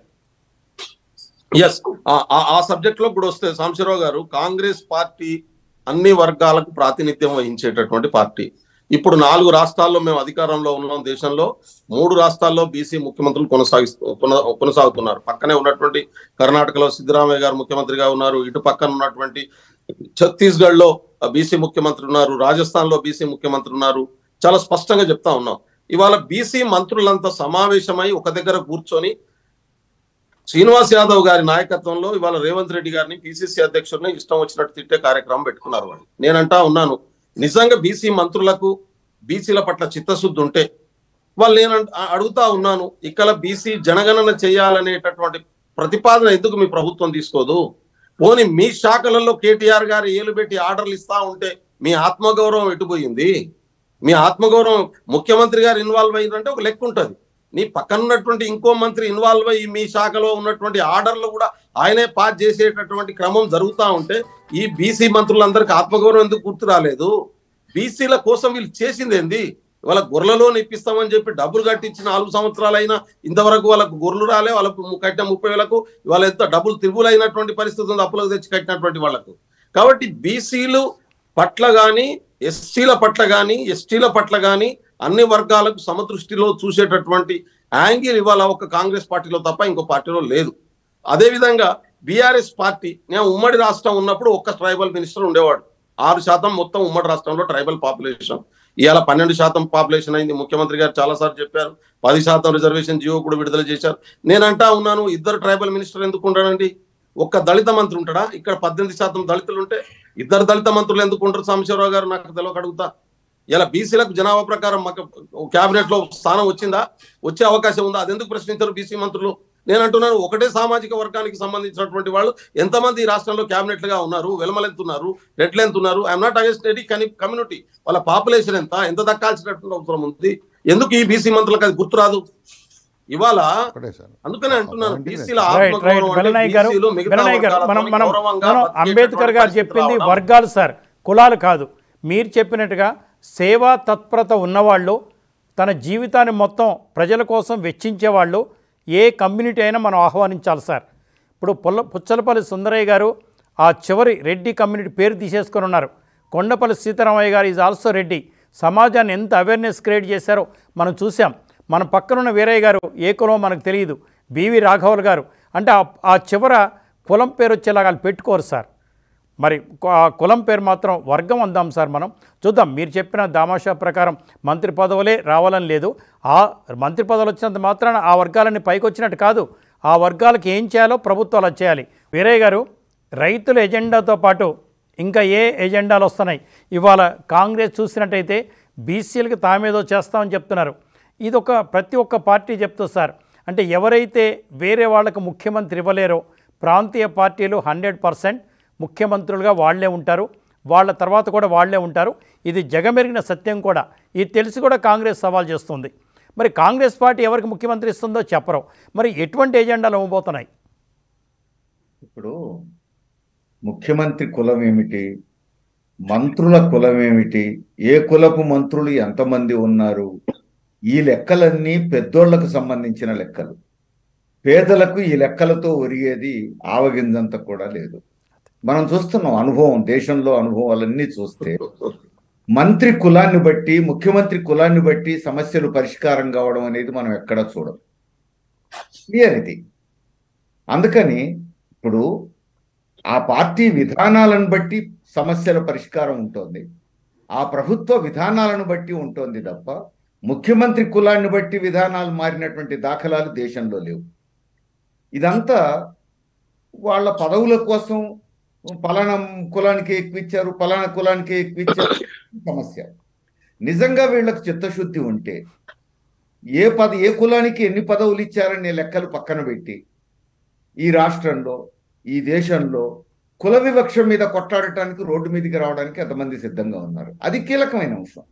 ఎస్ ఆ సబ్జెక్ట్ లో ఇప్పుడు వస్తే సాంశరావు గారు కాంగ్రెస్ పార్టీ అన్ని వర్గాలకు ప్రాతినిధ్యం వహించేటటువంటి పార్టీ ఇప్పుడు నాలుగు రాష్ట్రాల్లో మేము అధికారంలో ఉన్నాం దేశంలో మూడు రాష్ట్రాల్లో బీసీ ముఖ్యమంత్రులు కొనసాగిస్తూ కొన- కొనసాగుతున్నారు పక్కనే ఉన్నటువంటి కర్ణాటకలో సిద్ధరామయ్య గారు ముఖ్యమంత్రిగా ఉన్నారు ఇటు పక్కన ఉన్నటువంటి ఛత్తీస్గఢ్ లో బీసీ ముఖ్యమంత్రి ఉన్నారు రాజస్థాన్ లో బీసీ ముఖ్యమంత్రి ఉన్నారు చాలా స్పష్టంగా చెప్తా ఉన్నాం ఇవాళ బీసీ మంత్రులంతా సమావేశమై ఒక దగ్గర కూర్చొని శ్రీనివాస్ యాదవ్ గారి నాయకత్వంలో ఇవాళ రేవంత్ రెడ్డి గారిని పిసిసి అధ్యక్షుడిని ఇష్టం వచ్చినట్టు తిట్టే కార్యక్రమం పెట్టుకున్నారు వాళ్ళు నేనంటా ఉన్నాను నిజంగా బీసీ మంత్రులకు బీసీల పట్ల చిత్తశుద్ధి ఉంటే వాళ్ళు నేను అంట- అడుగుతా ఉన్నాను ఇక్కడ బీసీ జనగణన చేయాలనేటటువంటి ప్రతిపాదన ఎందుకు మీ ప్రభుత్వం తీసుకోదు పోని మీ శాఖలలో కేటీఆర్ గారు ఏలు పెట్టి ఆర్డర్లు ఇస్తా ఉంటే మీ ఆత్మగౌరవం ఎటుపోయింది మీ ఆత్మగౌరవం ముఖ్యమంత్రి గారు ఇన్వాల్వ్ అయ్యిందంటే ఒక లెక్క ఉంటుంది నీ పక్కన ఉన్నటువంటి ఇంకో మంత్రి ఇన్వాల్వ్ అయ్యి మీ శాఖలో ఉన్నటువంటి ఆర్డర్లు కూడా ఆయనే పాస్ చేసేటటువంటి క్రమం జరుగుతా ఉంటే ఈ బీసీ మంత్రులందరికీ ఆత్మగౌరవం ఎందుకు గుర్తు రాలేదు బీసీల కోసం వీళ్ళు చేసింది ఏంది వాళ్ళ గొర్రెలలో ఇప్పిస్తామని చెప్పి డబ్బులు కట్టించి నాలుగు సంవత్సరాలైనా ఇంతవరకు వాళ్ళకు గొర్రెలు రాలే వాళ్ళకు ము- కట్టిన ముప్పై వేలకు వాళ్ళ ఎంత డబ్బులు తిరుగులైనటువంటి పరిస్థితి ఉంది అప్పులకు తెచ్చి కట్టినటువంటి వాళ్ళకు కాబట్టి బీసీలు పట్ల గాని ఎస్సీల పట్ల గాని ఎస్టీల పట్ల గాని అన్ని వర్గాలకు సమదృష్టిలో చూసేటటువంటి యాంగిల్ ఇవాళ ఒక కాంగ్రెస్ పార్టీలో తప్ప ఇంకో పార్టీలో లేదు అదే విధంగా బీఆర్ఎస్ పార్టీ నేను ఉమ్మడి రాష్ట్రం ఉన్నప్పుడు ఒక్క ట్రైబల్ మినిస్టర్ ఉండేవాడు ఆరు శాతం మొత్తం ఉమ్మడి రాష్ట్రంలో ట్రైబల్ పాపులేషన్ ఇవాళ పన్నెండు శాతం పాపులేషన్ అయింది ముఖ్యమంత్రి గారు చాలా సార్లు చెప్పారు పది శాతం రిజర్వేషన్ జియో కూడా విడుదల చేశారు నేనంటా ఉన్నాను ఇద్దరు ట్రైబల్ మినిస్టర్ ఎందుకు ఉండడండి ఒక్క దళిత మంత్రి ఉంటాడా ఇక్కడ పద్దెనిమిది శాతం దళితులు ఉంటే ఇద్దరు దళిత మంత్రులు ఎందుకు ఉంటారు సాంబశివరావు గారు నాకు తెలియక అడుగుతా ఇలా బీసీలకు జనాభా ప్రకారం మాకు కేబినెట్ లో స్థానం వచ్చిందా వచ్చే అవకాశం ఉందా అదెందుకు ప్రశ్నించారు బీసీ మంత్రులు నేను అంటున్నాను ఒకటే సామాజిక వర్గానికి సంబంధించినటువంటి వాళ్ళు ఎంతమంది ఈ రాష్ట్రంలో క్యాబినెట్ గా ఉన్నారు వెలమలు ఎంత ఉన్నారు రెడ్లు ఎంత ఉన్నారు I'm not against any community వాళ్ళ పాపులేషన్ ఎంత ఎంత దక్కాల్సినటువంటి అవసరం ఉంది ఎందుకు ఈ బీసీ మంత్రులకు అది గుర్తురాదు ఇవాళ ఒకటే సార్ అందుకనే అంటున్నాను Point బీసీల రైట్ రైట్ బెల్లనాయక్ గారు బెల్లనాయక్ గారు మనం మనం మనం అంబేద్కర్ గారు చెప్పింది వర్గాలు సార్ కులాలు కాదు మీరు చెప్పినట్టుగా సేవా తత్పరత ఉన్నవాళ్ళు తన జీవితాన్ని మొత్తం ప్రజల కోసం వెచ్చించేవాళ్ళు ఏ కమ్యూనిటీ అయినా మనం ఆహ్వానించాలి సార్ ఇప్పుడు పుల్ల పుచ్చలపల్లి సుందరయ్య గారు ఆ చివరి రెడ్డి కమ్యూనిటీ పేరు తీసేసుకొని ఉన్నారు కొండపల్లి సీతారామయ్య గారు ఈజ్ ఆల్సో రెడ్డి సమాజాన్ని ఎంత అవేర్నెస్ క్రియేట్ చేశారో మనం చూసాం మన పక్కనున్న వీరయ్య గారు ఏ కులం మనకు తెలియదు బీవి రాఘవులు గారు అంటే ఆ- ఆ చివర కులం పేరు వచ్చేలాగా వాళ్ళు పెట్టుకోరు సార్ మరి కు- ఆ కులం పేరు మాత్రం వర్గం అందాం సార్ మనం చూద్దాం మీరు చెప్పిన దామాషా ప్రకారం మంత్రి పదవులే రావాలని లేదు ఆ మంత్రి పదవులు వచ్చినంత మాత్రాన ఆ వర్గాలన్నీ పైకి వచ్చినట్టు కాదు ఆ వర్గాలకు ఏం చేయాలో ప్రభుత్వాలు అది చేయాలి వీరయ్య గారు రైతుల ఎజెండాతో పాటు ఇంకా ఏ ఎజెండాలు వస్తున్నాయి ఇవాళ కాంగ్రెస్ చూసినట్టయితే బీసీలకు తామేదో చేస్తామని చెప్తున్నారు ఇది ఒక ప్రతి ఒక్క పార్టీ చెప్తుంది సార్ అంటే ఎవరైతే వేరే వాళ్ళకు ముఖ్యమంత్రి ఇవ్వలేరో ప్రాంతీయ పార్టీలు హండ్రెడ్ పర్సెంట్ ముఖ్యమంత్రులుగా వాళ్ళే ఉంటారు వాళ్ళ తర్వాత కూడా వాళ్ళే ఉంటారు ఇది జగమెరిగిన సత్యం కూడా ఇది తెలిసి కూడా కాంగ్రెస్ సవాల్ చేస్తుంది మరి కాంగ్రెస్ పార్టీ ఎవరికి ముఖ్యమంత్రి ఇస్తుందో చెప్పరు మరి ఎటువంటి ఎజెండాలు ఇవ్వబోతున్నాయి ఇప్పుడు ముఖ్యమంత్రి కులం ఏమిటి మంత్రుల కులం ఏమిటి ఏ కులపు మంత్రులు ఎంతమంది ఉన్నారు ఈ లెక్కలన్నీ పెద్దోళ్లకు సంబంధించిన లెక్కలు పేదలకు ఈ లెక్కలతో ఒరిగేది ఆవగింజంత కూడా లేదు మనం చూస్తున్నాం అనుభవం దేశంలో అనుభవాలన్నీ చూస్తే మంత్రి కులాన్ని బట్టి ముఖ్యమంత్రి కులాన్ని బట్టి సమస్యలు పరిష్కారం కావడం అనేది మనం ఎక్కడ చూడం క్లియర్ ఇది అందుకని ఇప్పుడు ఆ పార్టీ విధానాలను బట్టి సమస్యల పరిష్కారం ఉంటుంది ఆ ప్రభుత్వ విధానాలను బట్టి ఉంటుంది తప్ప ముఖ్యమంత్రి కులాన్ని బట్టి విధానాలు మారినటువంటి దాఖలాలు దేశంలో లేవు ఇదంతా వాళ్ళ పదవుల కోసం పలానా కులానికి ఎక్కువిచ్చారు పలానా కులానికి ఎక్కువిచ్చారు సమస్య నిజంగా వీళ్ళకి చిత్తశుద్ధి ఉంటే ఏ పద ఏ కులానికి ఎన్ని పదవులు ఇచ్చారనే లెక్కలు పక్కన పెట్టి ఈ రాష్ట్రంలో ఈ దేశంలో కుల వివక్ష మీద కొట్లాడటానికి రోడ్డు మీదకి రావడానికి ఎంతమంది సిద్ధంగా ఉన్నారు అది కీలకమైన అంశం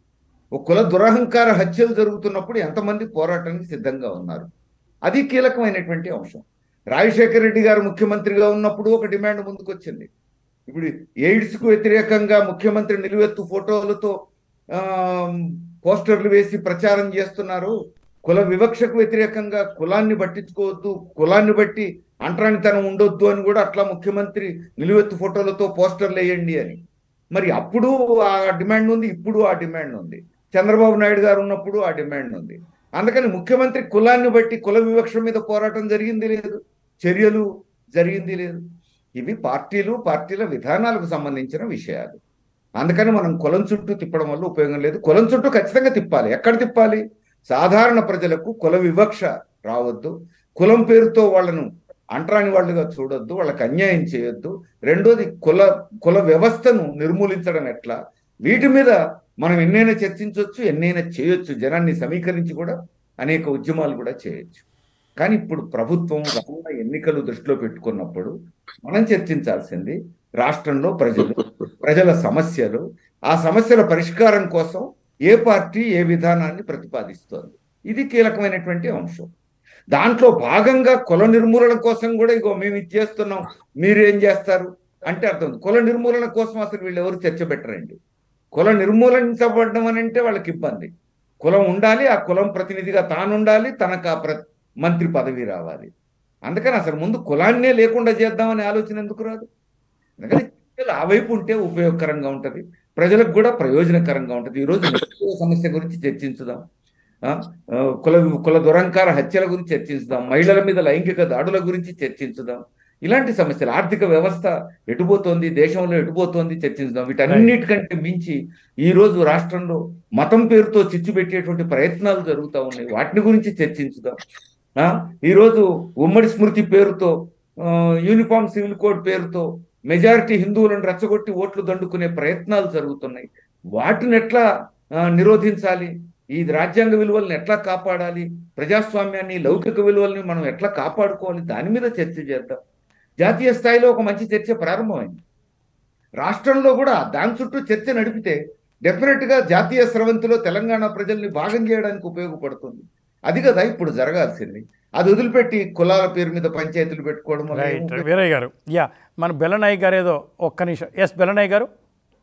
ఒక కుల దురహంకార హత్యలు జరుగుతున్నప్పుడు ఎంతమంది పోరాటానికి సిద్ధంగా ఉన్నారు అది కీలకమైనటువంటి అంశం రాజశేఖర రెడ్డి గారు ముఖ్యమంత్రిగా ఉన్నప్పుడు ఒక డిమాండ్ ముందుకు వచ్చింది ఇప్పుడు ఎయిడ్స్ కు వ్యతిరేకంగా ముఖ్యమంత్రి నిలువెత్తు ఫోటోలతో ఆ, పోస్టర్లు వేసి ప్రచారం చేస్తున్నారు కుల వివక్షకు వ్యతిరేకంగా కులాన్ని పట్టించుకోవద్దు కులాన్ని బట్టి అంటరానితనం ఉండొద్దు అని కూడా అట్లా ముఖ్యమంత్రి నిలువెత్తు ఫోటోలతో పోస్టర్లు వేయండి అని మరి అప్పుడు ఆ డిమాండ్ ఉంది ఇప్పుడు ఆ డిమాండ్ ఉంది చంద్రబాబు నాయుడు గారు ఉన్నప్పుడు ఆ డిమాండ్ ఉంది అందుకని ముఖ్యమంత్రి కులాన్ని బట్టి కుల వివక్ష మీద పోరాటం జరిగింది లేదు చర్యలు జరిగింది లేదు ఇవి పార్టీలు పార్టీల విధానాలకు సంబంధించిన విషయాలు అందుకని మనం కులం చుట్టూ తిప్పడం వల్ల ఉపయోగం లేదు కులం చుట్టూ ఖచ్చితంగా తిప్పాలి ఎక్కడ తిప్పాలి సాధారణ ప్రజలకు కుల వివక్ష రావద్దు కులం పేరుతో వాళ్ళను అంటరాని వాళ్ళుగా చూడొద్దు వాళ్ళకి అన్యాయం చేయొద్దు రెండోది కుల కుల వ్యవస్థను నిర్మూలించడం ఎట్లా వీటి మీద మనం ఎన్నైనా చర్చించవచ్చు ఎన్నైనా చేయొచ్చు జనాన్ని సమీకరించి కూడా అనేక ఉద్యమాలు కూడా చేయొచ్చు కానీ ఇప్పుడు ప్రభుత్వం రానున్న ఎన్నికలు దృష్టిలో పెట్టుకున్నప్పుడు మనం చర్చించాల్సింది రాష్ట్రంలో ప్రజలు ప్రజల సమస్యలు ఆ సమస్యల పరిష్కారం కోసం ఏ పార్టీ ఏ విధానాన్ని ప్రతిపాదిస్తోంది ఇది కీలకమైనటువంటి అంశం దాంట్లో భాగంగా కుల నిర్మూలన కోసం కూడా ఇగో మేము ఇది చేస్తున్నాం మీరేం చేస్తారు అంటే అర్థం కుల నిర్మూలన కోసం అసలు వీళ్ళు ఎవరు చర్చ పెట్టరండి కుల నిర్మూలించబడడం అని అంటే వాళ్ళకి ఇబ్బంది కులం ఉండాలి ఆ కులం ప్రతినిధిగా తాను ఉండాలి తనకు ఆ ప్ర మంత్రి పదవి రావాలి అందుకని అసలు ముందు కులాన్నే లేకుండా చేద్దామనే ఆలోచన ఎందుకు రాదు అందుకని చర్చలు ఆ వైపు ఉంటే ఉపయోగకరంగా ఉంటది ప్రజలకు కూడా ప్రయోజనకరంగా ఉంటది ఈరోజు నిరుద్యోగ సమస్య గురించి చర్చించుదాం ఆ, ఆ, కుల కుల దురంకార హత్యల గురించి చర్చించుదాం మహిళల మీద లైంగిక దాడుల గురించి చర్చించుదాం ఇలాంటి సమస్యలు ఆర్థిక వ్యవస్థ ఎటుపోతోంది దేశంలో ఎటుపోతోంది చర్చించుదాం వీటన్నిటికంటే మించి ఈ రోజు రాష్ట్రంలో మతం పేరుతో చిచ్చు పెట్టేటువంటి ప్రయత్నాలు జరుగుతూ ఉన్నాయి వాటిని గురించి చర్చించుదాం ఆ, ఈ రోజు ఉమ్మడి స్మృతి పేరుతో ఆ, యూనిఫామ్ సివిల్ కోడ్ పేరుతో మెజారిటీ హిందువులను రెచ్చగొట్టి ఓట్లు దండుకునే ప్రయత్నాలు జరుగుతున్నాయి వాటిని ఎట్లా ఆ, నిరోధించాలి ఈ రాజ్యాంగ విలువలను ఎట్లా కాపాడాలి ప్రజాస్వామ్యాన్ని లౌకిక విలువల్ని మనం ఎట్లా కాపాడుకోవాలి దాని మీద చర్చ చేద్దాం జాతీయ స్థాయిలో ఒక మంచి చర్చ ప్రారంభమైంది రాష్ట్రంలో కూడా దాని చుట్టూ చర్చ నడిపితే డెఫినెట్ గా జాతీయ స్రవంతిలో తెలంగాణ ప్రజల్ని భాగం చేయడానికి ఉపయోగపడుతుంది అది కదా ఇప్పుడు జరగాల్సింది అది వదిలిపెట్టి కులాల పేరు మీద పంచాయతీలు పెట్టుకోవడం వల్ల ఏం రైట్ ఉపయోగం? వీరయ్య గారు యా మన బెల్లనాయక్ గారు ఏదో ఒక్క నిమిషం ఎస్ బెల్లనాయక్ గారు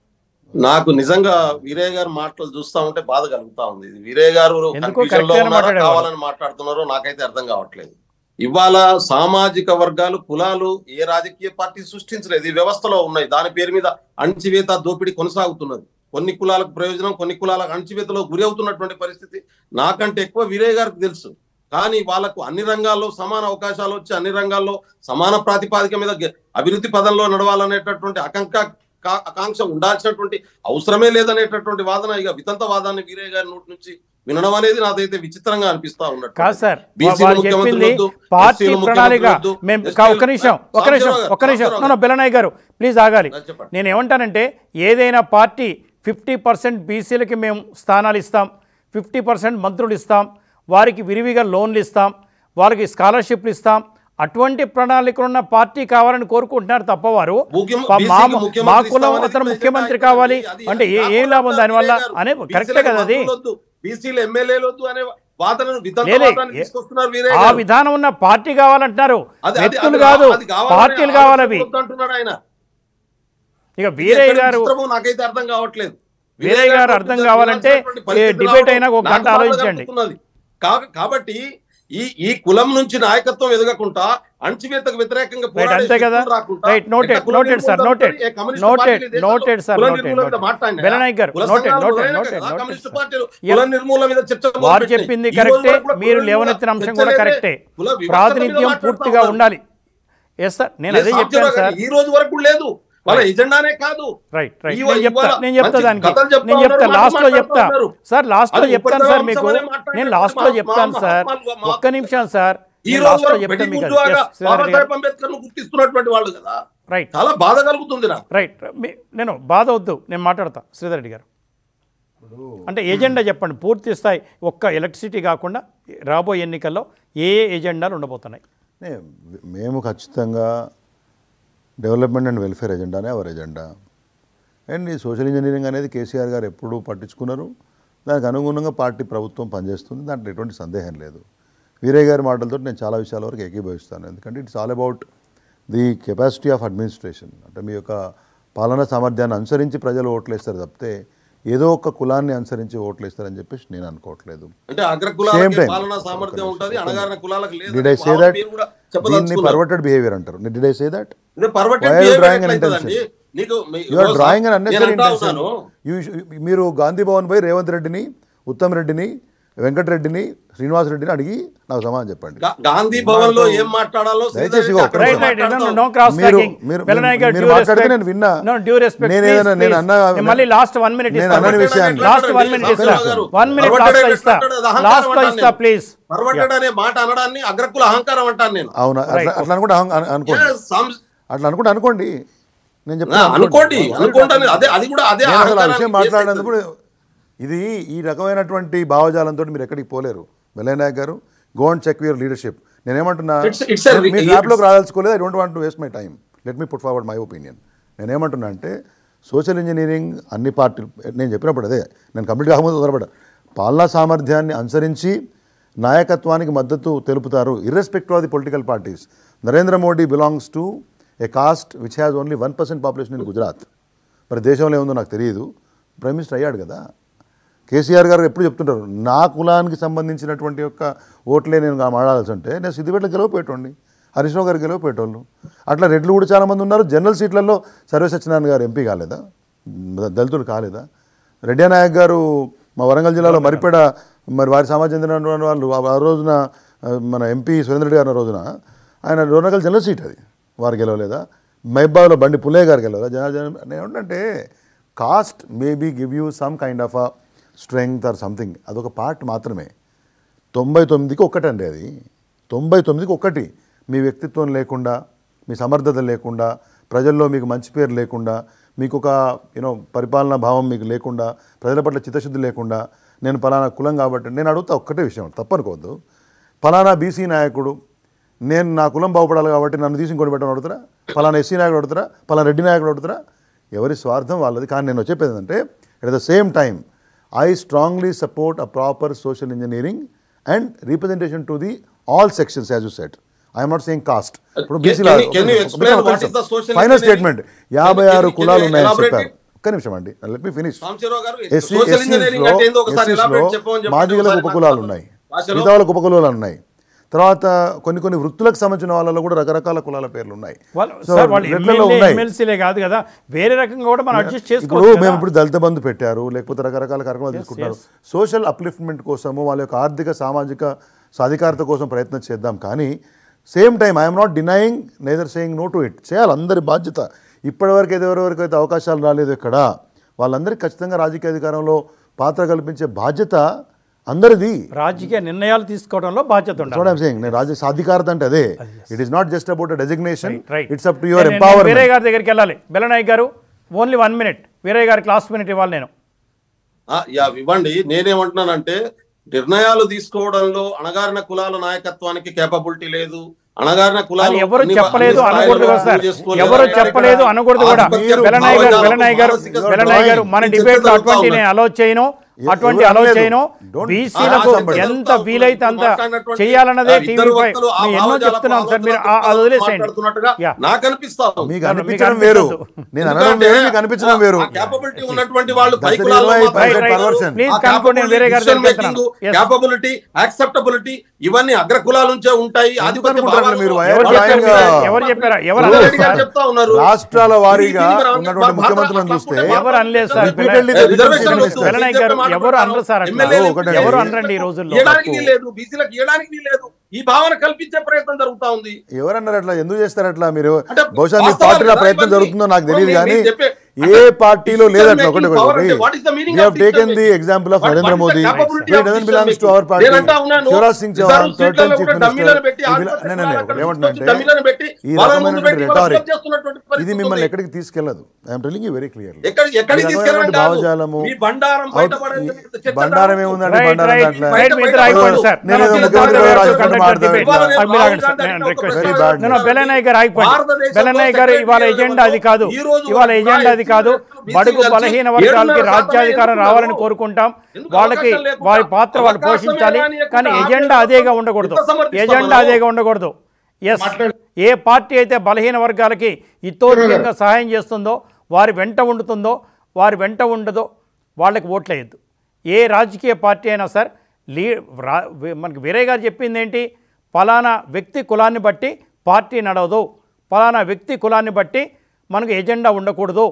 నాకు నిజంగా వీరయ్య గారు మాటలు చూస్తా ఉంటే బాధ కలుగుతా ఉంది ఇది వీరయ్య గారు ఎందుకో confusion లో correct గానే ఉన్నారా, మాట్లాడేవారు. కావాలని మాట్లాడుతున్నారో నాకైతే అర్థం కావట్లేదు ఇవాళ సామాజిక వర్గాలు కులాలు ఏ రాజకీయ పార్టీ సృష్టించలేదు ఈ వ్యవస్థలో ఉన్నాయి దాని పేరు మీద అణచివేత దోపిడీ కొనసాగుతున్నది కొన్ని కులాలకు ప్రయోజనం కొన్ని కులాలకు అణచివేతలో గురి అవుతున్నటువంటి పరిస్థితి నాకంటే ఎక్కువ వీరయ్య గారికి తెలుసు కానీ వాళ్ళకు అన్ని రంగాల్లో సమాన అవకాశాలు వచ్చి అన్ని రంగాల్లో సమాన ప్రాతిపాదిక మీద గె- అభివృద్ధి పదంలో నడవాలనేటటువంటి అకంక కా- ఆకాంక్ష ఉండాల్సినటువంటి అవసరమే లేదనేటటువంటి వాదన ఇక వితంత వాదాన్ని వీరయ్య గారి నోటి నుంచి వినడం అనేది నాదైతే విచిత్రంగా అనిపిస్తా ఉన్నట్టు కాదు సార్ బీసీలు వాళ్ళు ముఖ్యమంత్రులు చెప్పింది వద్దు, పార్టీ ఎస్సీలు ప్రణాళిక ముఖ్యమంత్రులు వద్దు, మేము ఎస్టీలు ఒక్క నిమిషం ఒక్క నిమిషం సాంబశివరావు ఒక్క నిమిషం సాంబశివరావు నో బెలనాయ్ గారు ప్లీజ్ ఆగాలి గారు చెప్పండి. నేను ఏమంటానంటే ఏదైనా పార్టీ ఫిఫ్టీ పర్సెంట్ బీసీలకి మేము స్థానాలు ఇస్తాం ఫిఫ్టీ పర్సెంట్ మంత్రులు ఇస్తాం వారికి విరివిగా లోన్లు ఇస్తాం వారికి స్కాలర్షిప్లు ఇస్తాం అటువంటి ప్రణాళికలు ఉన్న పార్టీ కావాలని కోరుకుంటున్నారు తప్ప వారు ముఖ్యం- పా- మా బీసీకి ముఖ్యమంత్రి మా కులం ఇస్తామనేది అతను కూడా ముఖ్యమంత్రి ఎజెండా కావాలి అది అంటే ఏ ఏం లాభం దానివల్ల అనే కరెక్టే కదా అది బీసీలు ఎమ్మెల్యేలు వద్దు అనే వాదనను వితంత లేలే, వాదాన్ని ఏ- తీసుకొస్తున్నారు వీరే ఆ విధానం ఉన్న పార్టీ కావాలంటున్నారు అది- అది- వ్యక్తులు అది కాదు అది కావాలని పార్టీలు కావాలి అవి వద్దు అంటున్నాడు ఆయన ఇక వీరయ్య ఎక్కడి గారు చిత్రమో నాకైతే అర్థం కావట్లేదు వీరయ్య గారు అర్థం కావాలంటే ఏ డిబేట్ అయినా ఒక గంట ఆలోచించండి. కా- కాబట్టి ఈ ఈ కులం నుంచి నాయకత్వం ఎదగకుండా అణచివేతకు వ్యతిరేకంగా రైట్ అంతే కదా right noted noted sir noted noted noted sir noted noted Belanayak గారు noted noted noted communist noted పార్టీలు కుల నిర్మూలన మీద చర్చ వారు మొదలుపెట్టినాయి. చెప్పింది ఈ రోజు కరెక్టే వరకు కూడా మీరు కుల లేవనెత్తిన అంశం చర్చ కూడా లేదే. కరెక్టే కుల వివక్షత మీద ప్రాతినిధ్యం మాట్లాడుతా పూర్తిగా ఉన్నారు. ఉండాలి ఎస్ సార్ నేను అదే లేదు, చెప్పాను సాక్షిరావు సార్ గారు, ఈ రోజు వరకు లేదు వాళ్ళ ఎజెండానే కాదు రైట్ రైట్ ఇవాళ- నేను చెప్తా ఇవాళ నేను చెప్తా మంచి దానికి కథలు చెప్తా నేను చెప్తా ఉన్నారు, లాస్ట్ లో మాట్లాడుతూ చెప్తా ఉన్నారు. సార్ లాస్ట్ లో అది చెప్తాను సార్ ఉపద్రవం మీకు సమనే మాట్లాడారు. నేను లాస్ట్ లో మా- చెప్తాను మా- సార్ మా- మా- ఒక్క నిమిషం సార్ ఈ నేను రోజు లాస్ట్ లో వరకు చెప్తాను పెళ్లి మీకు ముద్దుగా Yes, శ్రీధర్ రెడ్డి గారు. బాబాసాహెబ్ అంబేద్కర్ ను గుర్తిస్తున్నటువంటి వాళ్ళు కదా రైట్ చాలా బాధ కలుగుతుంది నాకు రైట్ మీ- నేను బాధ వద్దు నేను మాట్లాడతా శ్రీధర్ రెడ్డి గారు అంటే ఎజెండా చెప్పండి పూర్తి స్థాయి ఒక్క ఎలక్ట్రిసిటీ కాకుండా రాబోయే ఎన్నికల్లో ఏ ఏ ఎజెండాలు ఉండబోతున్నాయి నే మేము ఖచ్చితంగా డెవలప్మెంట్ అండ్ వెల్ఫేర్ ఎజెండానే అవర్ ఎజెండా అండ్ ఈ సోషల్ ఇంజనీరింగ్ అనేది కేసీఆర్ గారు ఎప్పుడూ పట్టించుకున్నారు దానికి అనుగుణంగా పార్టీ ప్రభుత్వం పనిచేస్తుంది దాంట్లో ఎటువంటి సందేహం లేదు వీరయ్య గారి మాటలతో నేను చాలా విషయాల వరకు ఏకీభవిస్తాను ఎందుకంటే it's all about the capacity of administration అంటే మీ యొక్క పాలనా సామర్థ్యాన్ని అనుసరించి ప్రజలు ఓట్లు వేస్తారు తప్పితే ఏదో ఒక కులాన్ని అనుసరించి ఓట్లు వేస్తారని చెప్పేసి నేను అనుకోవట్లేదు అంటే అగ్ర Same కులాలకి time. పాలనా సామర్థ్యం ఉంటుంది అణగారిన కులాలకు లేదు డిడ్ ఐ సే భావన దట్ మీరు కూడా దీన్ని చెప్పదలుచుకున్నారు. పర్వర్టెడ్ బిహేవియర్ అంటారు డిడ్ ఐ సే దట్ ఇది perverted Why are you behavior drawing an ఎట్లయితదండి? intention? నీకు మీ- యు ఆర్ రోజు డ్రాయింగ్ అన్ నేను అన్నెసరీ అంటా ఇంటెన్షన్ ఉన్నాను, మీరు గాంధీ భవన్ పోయి రేవంత్ రెడ్డిని ఉత్తమ్ రెడ్డిని వెంకటరెడ్డిని శ్రీనివాస్ రెడ్డిని అడిగి నాకు సమాధానం చెప్పండి గా- గాంధీ భవన్ లో ఏం మాట్లాడాలో దయచేసి శ్రీధర్ రెడ్డి అక్కడ రైట్ రైట్ మాట్లాడతాం. నో క్రాస్ మీరు- టాకింగ్ మీరు- బెలనాయక్ గారు మీరు due మాట్లాడితే respect. నేను విన్నా. No, due respect. నేను Please, ఏదైనా- నేను please. అన్నా- నేను మళ్ళీ లాస్ట్ వన్ మినిట్ నేను ఇస్తాను అన్నని విషయాన్ని- లాస్ట్ వన్ మినిట్ ఇస్తా సాంబశివరావు గారు, వన్ మినిట్ లాస్ట్ లో ఇస్తా పర్వర్టెడ్ అహంకారం లాస్ట్ లో అంటాను ఇస్తా నేను. ప్లీజ్ పర్వర్టెడ్ అనే మాట అనడాన్ని అగ్రకుల అహంకారం అంటాను నేను అవునా అట్లా అట్లా అనుకుంటే అహం- అను- అనుకోండి Yes, సాంబ- అట్లా అనుకుంటే అనుకోండి నేను ఆ, చెప్తాను అనుకోండి అనుకోండి అదే అది కూడా అదే నేను అసలు ఆ అహంకారానికి విషయం base మాట్లాడినందుకు ఇది ఈ రకమైనటువంటి భావజాలంతో మీరు ఎక్కడికి పోలేరు Vellaiah garu go and check your leadership నేనేమంటున్నా It's- it's a- నేను మీ it's- ట్రాప్లోకి రాదలుచుకోలేదు I don't want to waste my time let me put forward my opinion నేనేమంటున్నా అంటే సోషల్ ఇంజనీరింగ్ అన్ని పార్టీలు నేను చెప్పినప్పుడు అదే నేను కంప్లీట్ కాకముందు తొందరపడ్డా పాలనా సామర్థ్యాన్ని అనుసరించి నాయకత్వానికి మద్దతు తెలుపుతారు irrespective of the political parties Narendra Modi belongs to a caste which has only one percent population in Gujarat మరి దేశంలో ఏముందో నాకు తెలియదు ప్రైమ్ మినిస్టర్ అయ్యాడు కదా కేసీఆర్ గారు ఎప్పుడు చెప్తుంటారు నా కులానికి సంబంధించినటువంటి యొక్క ఓట్లే నేను మాట్లాడాల్సి ఉంటే నేను సిద్దిపేటలో గెలవపోయేటోండి హరీష్ రావు గారు గెలవపోయేటోళ్ళు అట్లా రెడ్లు కూడా చాలామంది ఉన్నారు జనరల్ సీట్లలో సర్వే సత్యనారాయణ గారు ఎంపీ కాలేదా ద- దళితుడు కాలేదా రెడ్డి నాయక్ గారు మా వరంగల్ జిల్లాలో మరిపేడ మరి వారి సమాజం చెందిన వాళ్ళు ఆ- ఆ రోజున ఆ, మన ఎంపీ సురేంద్ర రెడ్డి గారి రోజున ఆయన వరంగల్ జనరల్ సీట్ అది వారు గెలవలేదా మైబాబ్లో బండి పుల్లయ్య గారు గెలవలేదా జన జన నేను ఏమంటే caste maybe give you some kind of a strength or something అదొక పార్ట్ మాత్రమే తొంభై తొమ్మిదికి ఒక్కటండి అది తొంభై తొమ్మిదికి ఒక్కటి మీ వ్యక్తిత్వం లేకుండా మీ సమర్థత లేకుండా ప్రజల్లో మీకు మంచి పేరు లేకుండా మీకు ఒక యూనో పరిపాలనా భావం మీకు లేకుండా ప్రజల పట్ల చిత్తశుద్ధి లేకుండా నేను పలానా కులం కాబట్టి నేను అడుగుతా ఒక్కటే విషయం తప్పనుకోవద్దు పలానా బీసీ నాయకుడు నేను నా కులం బాగుపడాలి కాబట్టి నన్ను తీసి ఇంకొని పెట్టని అడుగుతారా పలానా ఎస్సీ నాయకుడు అడుగుతారా పలానా రెడ్డి నాయకుడు అడుగుతారా ఎవరి స్వార్థం వాళ్ళది కానీ నేను చెప్పేది ఏంటంటే at the same time I strongly support a proper social engineering and representation to the all sections as you said I'm not saying caste ఇప్పుడు Can- బీసీలో can you- can you explain what is the social final engineering? Statement యాభై Can you- ఆరు can you కులాలు ఉన్నాయని elaborate చెప్పారు it? ఒక్క నిమిషం అండి లెట్ మీ ఫినిష్ సాంబశివరావు గారు ఎస్సీ సోషల్ ఇంజనీరింగ్ అంటే ఏందో ఒకసారి ఎస్సీస్లో elaborate చెప్పమని చెప్పండి మాదిగలకు ఒకసారి ఉపకులాలు నాకు ఉన్నాయి భాషలో. మిగతా వాళ్ళకు ఉపకులాలు ఉన్నాయి తర్వాత కొన్ని కొన్ని వృత్తులకు సంబంధించిన వాళ్ళలో కూడా రకరకాల కులాల పేర్లు ఉన్నాయి వాళ్ళు So, సార్ వాళ్ళు రెడ్లలో ఎమ్మెల్యే ఉన్నాయి. ఎమ్మెల్సీలే కాదు కదా వేరే రకంగా కూడా మనం అడ్జస్ట్ ఇప్పుడు చేసుకోవచ్చు మేము కదా. ఇప్పుడు దళిత బంధు పెట్టారు లేకపోతే రకరకాల కార్యక్రమాలు తీసుకుంటారు సోషల్ అప్లిఫ్ట్మెంట్ కోసము వాళ్ళ యొక్క ఆర్థిక సామాజిక సాధికారత కోసం ప్రయత్నం చేద్దాం కానీ same time I'm not denying neither saying no to it చేయాలి అందరి బాధ్యత ఇప్పటివరకు అయితే ఎవరెవరికి అయితే అవకాశాలు రాలేదు ఇక్కడ వాళ్ళందరికీ ఖచ్చితంగా రాజకీయ అధికారంలో పాత్ర కల్పించే బాధ్యత అందరిది రాజకీయ నిర్ణయాలు తీసుకోవడంలో బాధ్యత ఉండాలి చూడండి సేయింగ్ నేను రాజకీయ సాధికారత అంటే అదే it is not just about designation right it's up to your నేను- నేను ఎంపవర్మెంట్ వీరయ్య గారి దగ్గరికి వెళ్ళాలి బెల్లనాయక్ గారు ఓన్లీ వన్ మినిట్ వీరయ్య గారికి లాస్ట్ మినిట్ ఇవ్వాలి నేను ఆ, యా ఇవ్వండి నేనేమంటున్నానంటే నిర్ణయాలు తీసుకోవడంలో అణగారిన కులాల నాయకత్వానికి కేపబిలిటీ లేదు అణగారిన కులాలు అది ఎవరు అన్ని- చెప్పలేదు అన్ని అనకూడదు స్థాయిలో కదా సార్ అభివృద్ధి చేసుకోలేదు. ఎవరు ఇక్కడ చెప్పలేదు అనకూడదు కూడా ఆధిపత్య బెల్లనాయ్ గారు భావజాలం, బెల్లనాయ్ గారు మానసిక బెల్లనాయ్ గారు మన స్థాయి డిబేట్ లో చర్చ అటువంటి జరుగుతా నేను అలో చేయను ఎ- అటువంటి ఎవరు అలో అనలేదు. చేయను Don't- బీసీలకు ఆ, somebody. ఎంత వీలైతే అంత మాట్లాడినటువంటి చేయాలన్నదే ఆ టీవీ ఇద్దరు ఫైవ్ వక్తలు ఆ మేము ఎన్నో భావజాలపు చెప్తున్నాం సార్ మీరు ఆ- అది వదిలేసేయండి మాట్లాడుతున్నట్టుగా యా. నాకు అనిపిస్తా ఉంది. మీకు మీకు అనిపించడం వేరు అనిపించదు. నేను అనడం వేరు మీకు అనిపించడం వేరు క్యాపబిలిటీ ఉన్నటువంటి వాళ్ళు That's పై the కులాల్లో reason why మాత్రమే private ఉన్నారు. perversion. Please ఆ conclude, నేను వేరే గారి decision దగ్గరికి making, వెళ్తున్నాను. Yes. capability, acceptability ఇవన్నీ అగ్రకులాల నుంచే ఉంటాయి ఆధిపత్య అనుకుంటారు భావాలు మీరు? ఎవరు ఎవరు ఆయన- చెప్పారు చెప్పారు? ఎవరు చెప్పారా ఎవరు రెడ్డి అనలేదు గారు సార్ చెప్తా ఉన్నారు రాష్ట్రాల వారీగా దీనికి మీరు ఉన్నటువంటి మాత్రం ముఖ్యమంత్రులను మాత్రం చూస్తే మాత్రం ఎవరు అనలేదు sir Repeatedly a, the reservation defense వద్దు. minister. బెల్లనాయ్ గారు మాట ఎవరు అనరు సార్ అట్లా. ఎమ్మెల్యేలు ఒకటే. ఎవరు అనరండి ఈ రోజుల్లో ఇవ్వడానికి వీలేదు బీసీలకు ఇవ్వడానికి వీలేదు ఈ భావన కల్పించే ప్రయత్నం జరుగుతా ఉంది ఎవరన్నారు అట్లా ఎందుకు చేస్తారు అట్లా మీరు అంటే బహుశా మీ వాస్తవాలు పార్టీలో కదా ప్రయత్నం ఇవన్నీ. జరుగుతుందో నాకు తెలియదు మీరు కానీ చెప్పే- ఏ పార్టీలో decision లేదు అట్లా making ఒకటి power ఒకటి అంటే what is the meaning We of have taken decision the making? example of What- Narendra what is the Modi. capability He of doesn't decision belong to making? our party. నేనంటా ఉన్నాను, Shivraj Singh reserve Chauhan, సీట్లలో third కూడా chief డమ్మీలను minister. పెట్టి ఈ ఆంధ్రప్రదేశ్ విల- నే- నే- నే, అక్కడ ఏమంటున్నా తీసుకొచ్చి డమ్మీలను పెట్టి ఈ వాళ్ళ రకమైనటువంటి ముందు పెట్టి వాళ్ళని rhetoric. flip చేస్తున్నటువంటి ఇది పరిస్థితి మిమ్మల్ని ఉంది. ఎక్కడికి తీసుకెళ్లదు I'm telling you very clear ఎక్కడ ఎక్కడికి ఈ తీసుకెళ్ళడం రకమైనటువంటి కాదు. భావజాలము మీ బండారం అవుట్- బయటపడేది ఈ చర్చ బండారం జరగదు. ఏముందండి రైట్ బండారం రైట్ దాంట్లో రైట్ బయట- మిత్ర బయట అయిపోయింది పడు. సార్ నేను ఏదో No, no, ముఖ్యమంత్రి no, గారు no, రాజకీయ no, మాట్లాడతాను. debate. ఇవాళ నేను అది మీరు రాహుల్ ఆగండి సార్. గాంధీ నేను ఒక రిక్వెస్ట్ Very ప్రశ్న bad. నేను బెలనాయ్ గారు ఆగిపోయింది భారతదేశంలో బెలనాయ్ గారు సెక్రటరీ ఇవాళ ఎజెండా అది కాదు ఈ రోజు ఇవాళ ఒక ఎజెండా అది కాదు బీసీ బడుగు కలిసి బలహీన వర్గాలకి ఏడున్నర రాజ్యాధికారం శాతం రావాలని ఎందుకు కోరుకుంటాం ఎందుకు వాళ్ళకి అవకాశం లేకుండా? వారి పాత్ర వాళ్ళు అవకాశమే పోషించాలి రానియకుండా కానీ ఆపేయడం ఎజెండా అదేగా ఉండకూడదు ఎంత సమర్థిస్తాం ఎజెండా మనం? అదేగా ఉండకూడదు ఎస్ మాట్లాడు. ఏ పార్టీ అయితే బలహీన వర్గాలకి ఇతోధికంగా సహాయం చేస్తుందో వారి వెంట ఉండుతుందో వారి వెంట ఉండదో వాళ్ళకి ఓట్లేయద్దు ఏ రాజకీయ పార్టీ అయినా సార్ లీ రా మనకి వీరయ్య గారు చెప్పింది ఏంటి పలానా వ్యక్తి కులాన్ని బట్టి పార్టీ నడవదు పలానా వ్యక్తి కులాన్ని బట్టి మనకు ఎజెండా ఉండకూడదు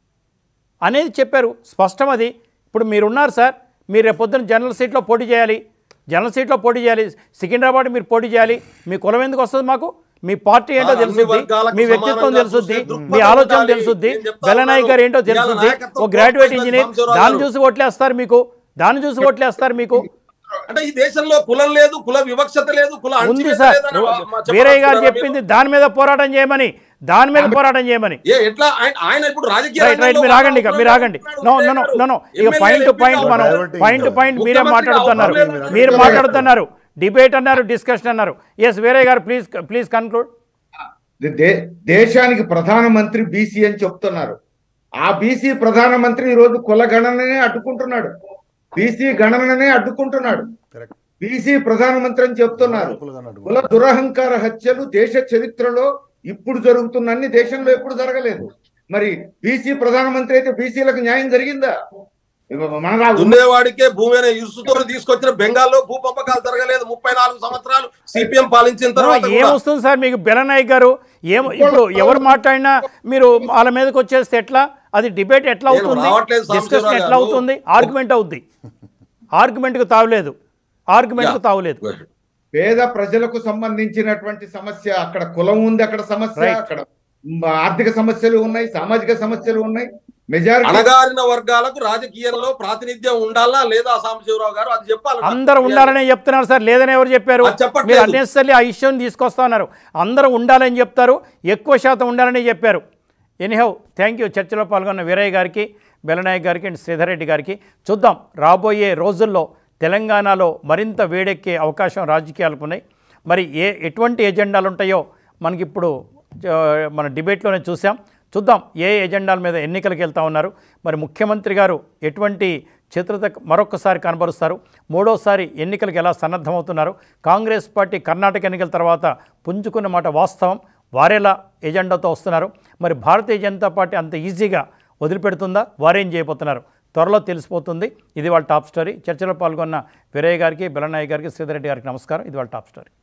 అనేది చెప్పారు స్పష్టం అది ఇప్పుడు మీరున్నారు సార్ మీరు రేపు పొద్దున్న జనరల్ సీట్లో పోటీ చేయాలి జనరల్ సీట్లో పోటీ చేయాలి సికింద్రాబాద్ మీరు పోటీ చేయాలి మీ కులం ఎందుకు వస్తుంది మాకు మీ పార్టీ ఏంటో అన్ని తెలుసుద్ది వర్గాలకు మీ వ్యక్తిత్వం సమానంగా తెలుసుద్ది చూసే దృక్పథం మీ ఆలోచన ఉండాలి. తెలుసుద్ది నేను చెప్తా బెల్లనాయక్ గారు ఏంటో ఉన్నాను. తెలుసుద్ది ఇవాళ నాయకత్వం ఓ గ్రాడ్యుయేట్ కోల్పోయింది ఇంజనీర్ సాంబశివరావు దాన్ని గారు. చూసి ఓట్లేస్తారు మీకు దాన్ని చూసి ఓట్లేస్తారు మీకు అంటే ఈ దేశంలో కులం లేదు కుల వివక్షత లేదు కుల ఉంది అణచివేత సార్ లేదని మా- మా వీరయ్య గారు చెప్పదలుచుకున్నారా చెప్పింది దాని మీద పోరాటం చేయమని దాని మీద పోరాటం చేయమని ఏ ఎట్లా ఆయన ఆయన ఇప్పుడు రాజకీయ రైట్ రైట్ రంగంలో మీరు ఆగండి ఇక మీరు ఆగండి no no no no no ఇక ఎమ్మెల్యేలు, పాయింట్ టు పాయింట్ ఎంపీలు మనం డైవర్టింగ్ పాయింట్ టు పాయింట్ మీరే ముఖ్యమంత్రికి మాట్లాడుతున్నారు అవసరం లేదు. మీరు మాట్లాడుతున్నారు డిబేట్ అన్నారు డిస్కషన్ అన్నారు ఎస్ వేరే గారు ప్లీజ్ ప్లీజ్ కన్క్లూడ్ దే- దే- దేశానికి ప్రధానమంత్రి బీసీ అని చెప్తున్నారు ఆ బీసీ ప్రధానమంత్రి ఈ రోజు కుల గణననే అడ్డుకుంటున్నాడు బీసీ గణననే అడ్డుకుంటున్నాడు Correct. బీసీ ప్రధానమంత్రి అని చెప్తున్నారు కులగణన కుల దురహంకార హత్యలు దేశ చరిత్రలో ఇప్పుడు జరుగుతున్న అన్ని దేశంలో ఎప్పుడు జరగలేదు మరి బీసీ ప్రధానమంత్రి అయితే బీసీలకు న్యాయం జరిగిందా ఇవ్వ- మన రా- దున్నేవాడికే భూమి అనే ఇరుసుతో తీసుకొచ్చిన బెంగాల్లో భూ పంపకాలు జరగలేదు ముప్పై నాలుగు సంవత్సరాలు సిపిఎం పాలించిన తర్వాత కూడా. ఏమొస్తుంది సార్ మీకు బెలనాయక్ గారు ఏం ఇప్పుడు ఎవరు మాట్లాడినా మీరు వాళ్ళ మీదకి వచ్చేస్తే ఎట్లా అది డిబేట్ ఎట్లా నేను అవుతుంది రావట్లేదు డిస్కషన్ సాంబశివరావు ఎట్లా గారు. అవుతుంది ఆర్గ్యుమెంట్ అవుద్ది ఆర్గ్యుమెంట్కు తావులేదు ఆర్గ్యుమెంట్కు తావులేదు పేద ప్రజలకు సంబంధించినటువంటి సమస్య అక్కడ కులం ఉంది అక్కడ సమస్య Right. అక్కడ మ్, ఆర్థిక సమస్యలు ఉన్నాయి సామాజిక సమస్యలు ఉన్నాయి మెజారిటీ అణగారిన వర్గాలకు రాజకీయంలో ప్రాతినిధ్యం ఉండాలా లేదా సాంబశివరావు గారు అది చెప్పాలి అందరూ ఉండాలనే చెప్తున్నారు సార్ లేదని ఎవరు చెప్పారు అది చెప్పట్లేదు. మీరు అన్నెసరీ ఆ ఇష్యూని తీసుకొస్తా ఉన్నారు అందరూ ఉండాలని చెప్తారు ఎక్కువ శాతం ఉండాలని చెప్పారు ఎనీహౌ థ్యాంక్ యూ చర్చలో పాల్గొన్న వీరయ్య గారికి బెలనాయక్ గారికి అండ్ శ్రీధర్ రెడ్డి గారికి చూద్దాం రాబోయే రోజుల్లో తెలంగాణలో మరింత వేడెక్కే అవకాశం రాజకీయాలకు ఉన్నాయి మరి ఏ ఎటువంటి ఎజెండాలు ఉంటాయో మనకిప్పుడు ఆ, మన డిబేట్లోనే చూసాం చూద్దాం ఏ ఎజెండాల మీద ఎన్నికలకు వెళ్తా ఉన్నారు మరి ముఖ్యమంత్రి గారు ఎటువంటి చిత్రత మరొకసారి కనబరుస్తారు మూడోసారి ఎన్నికలకు ఎలా సన్నద్ధమవుతున్నారు కాంగ్రెస్ పార్టీ కర్ణాటక ఎన్నికల తర్వాత పుంజుకున్న మాట వాస్తవం వారేలా ఎజెండాతో వస్తున్నారు మరి భారతీయ జనతా పార్టీ అంత ఈజీగా వదిలిపెడుతుందా వారేం చేయబోతున్నారు త్వరలో తెలిసిపోతుంది ఇది వాళ్ళ టాప్ స్టోరీ చర్చలో పాల్గొన్న వీరయ్య గారికి బెలనాయ్ గారికి శ్రీధర్ రెడ్డి గారికి నమస్కారం ఇది వాళ్ళ టాప్ స్టోరీ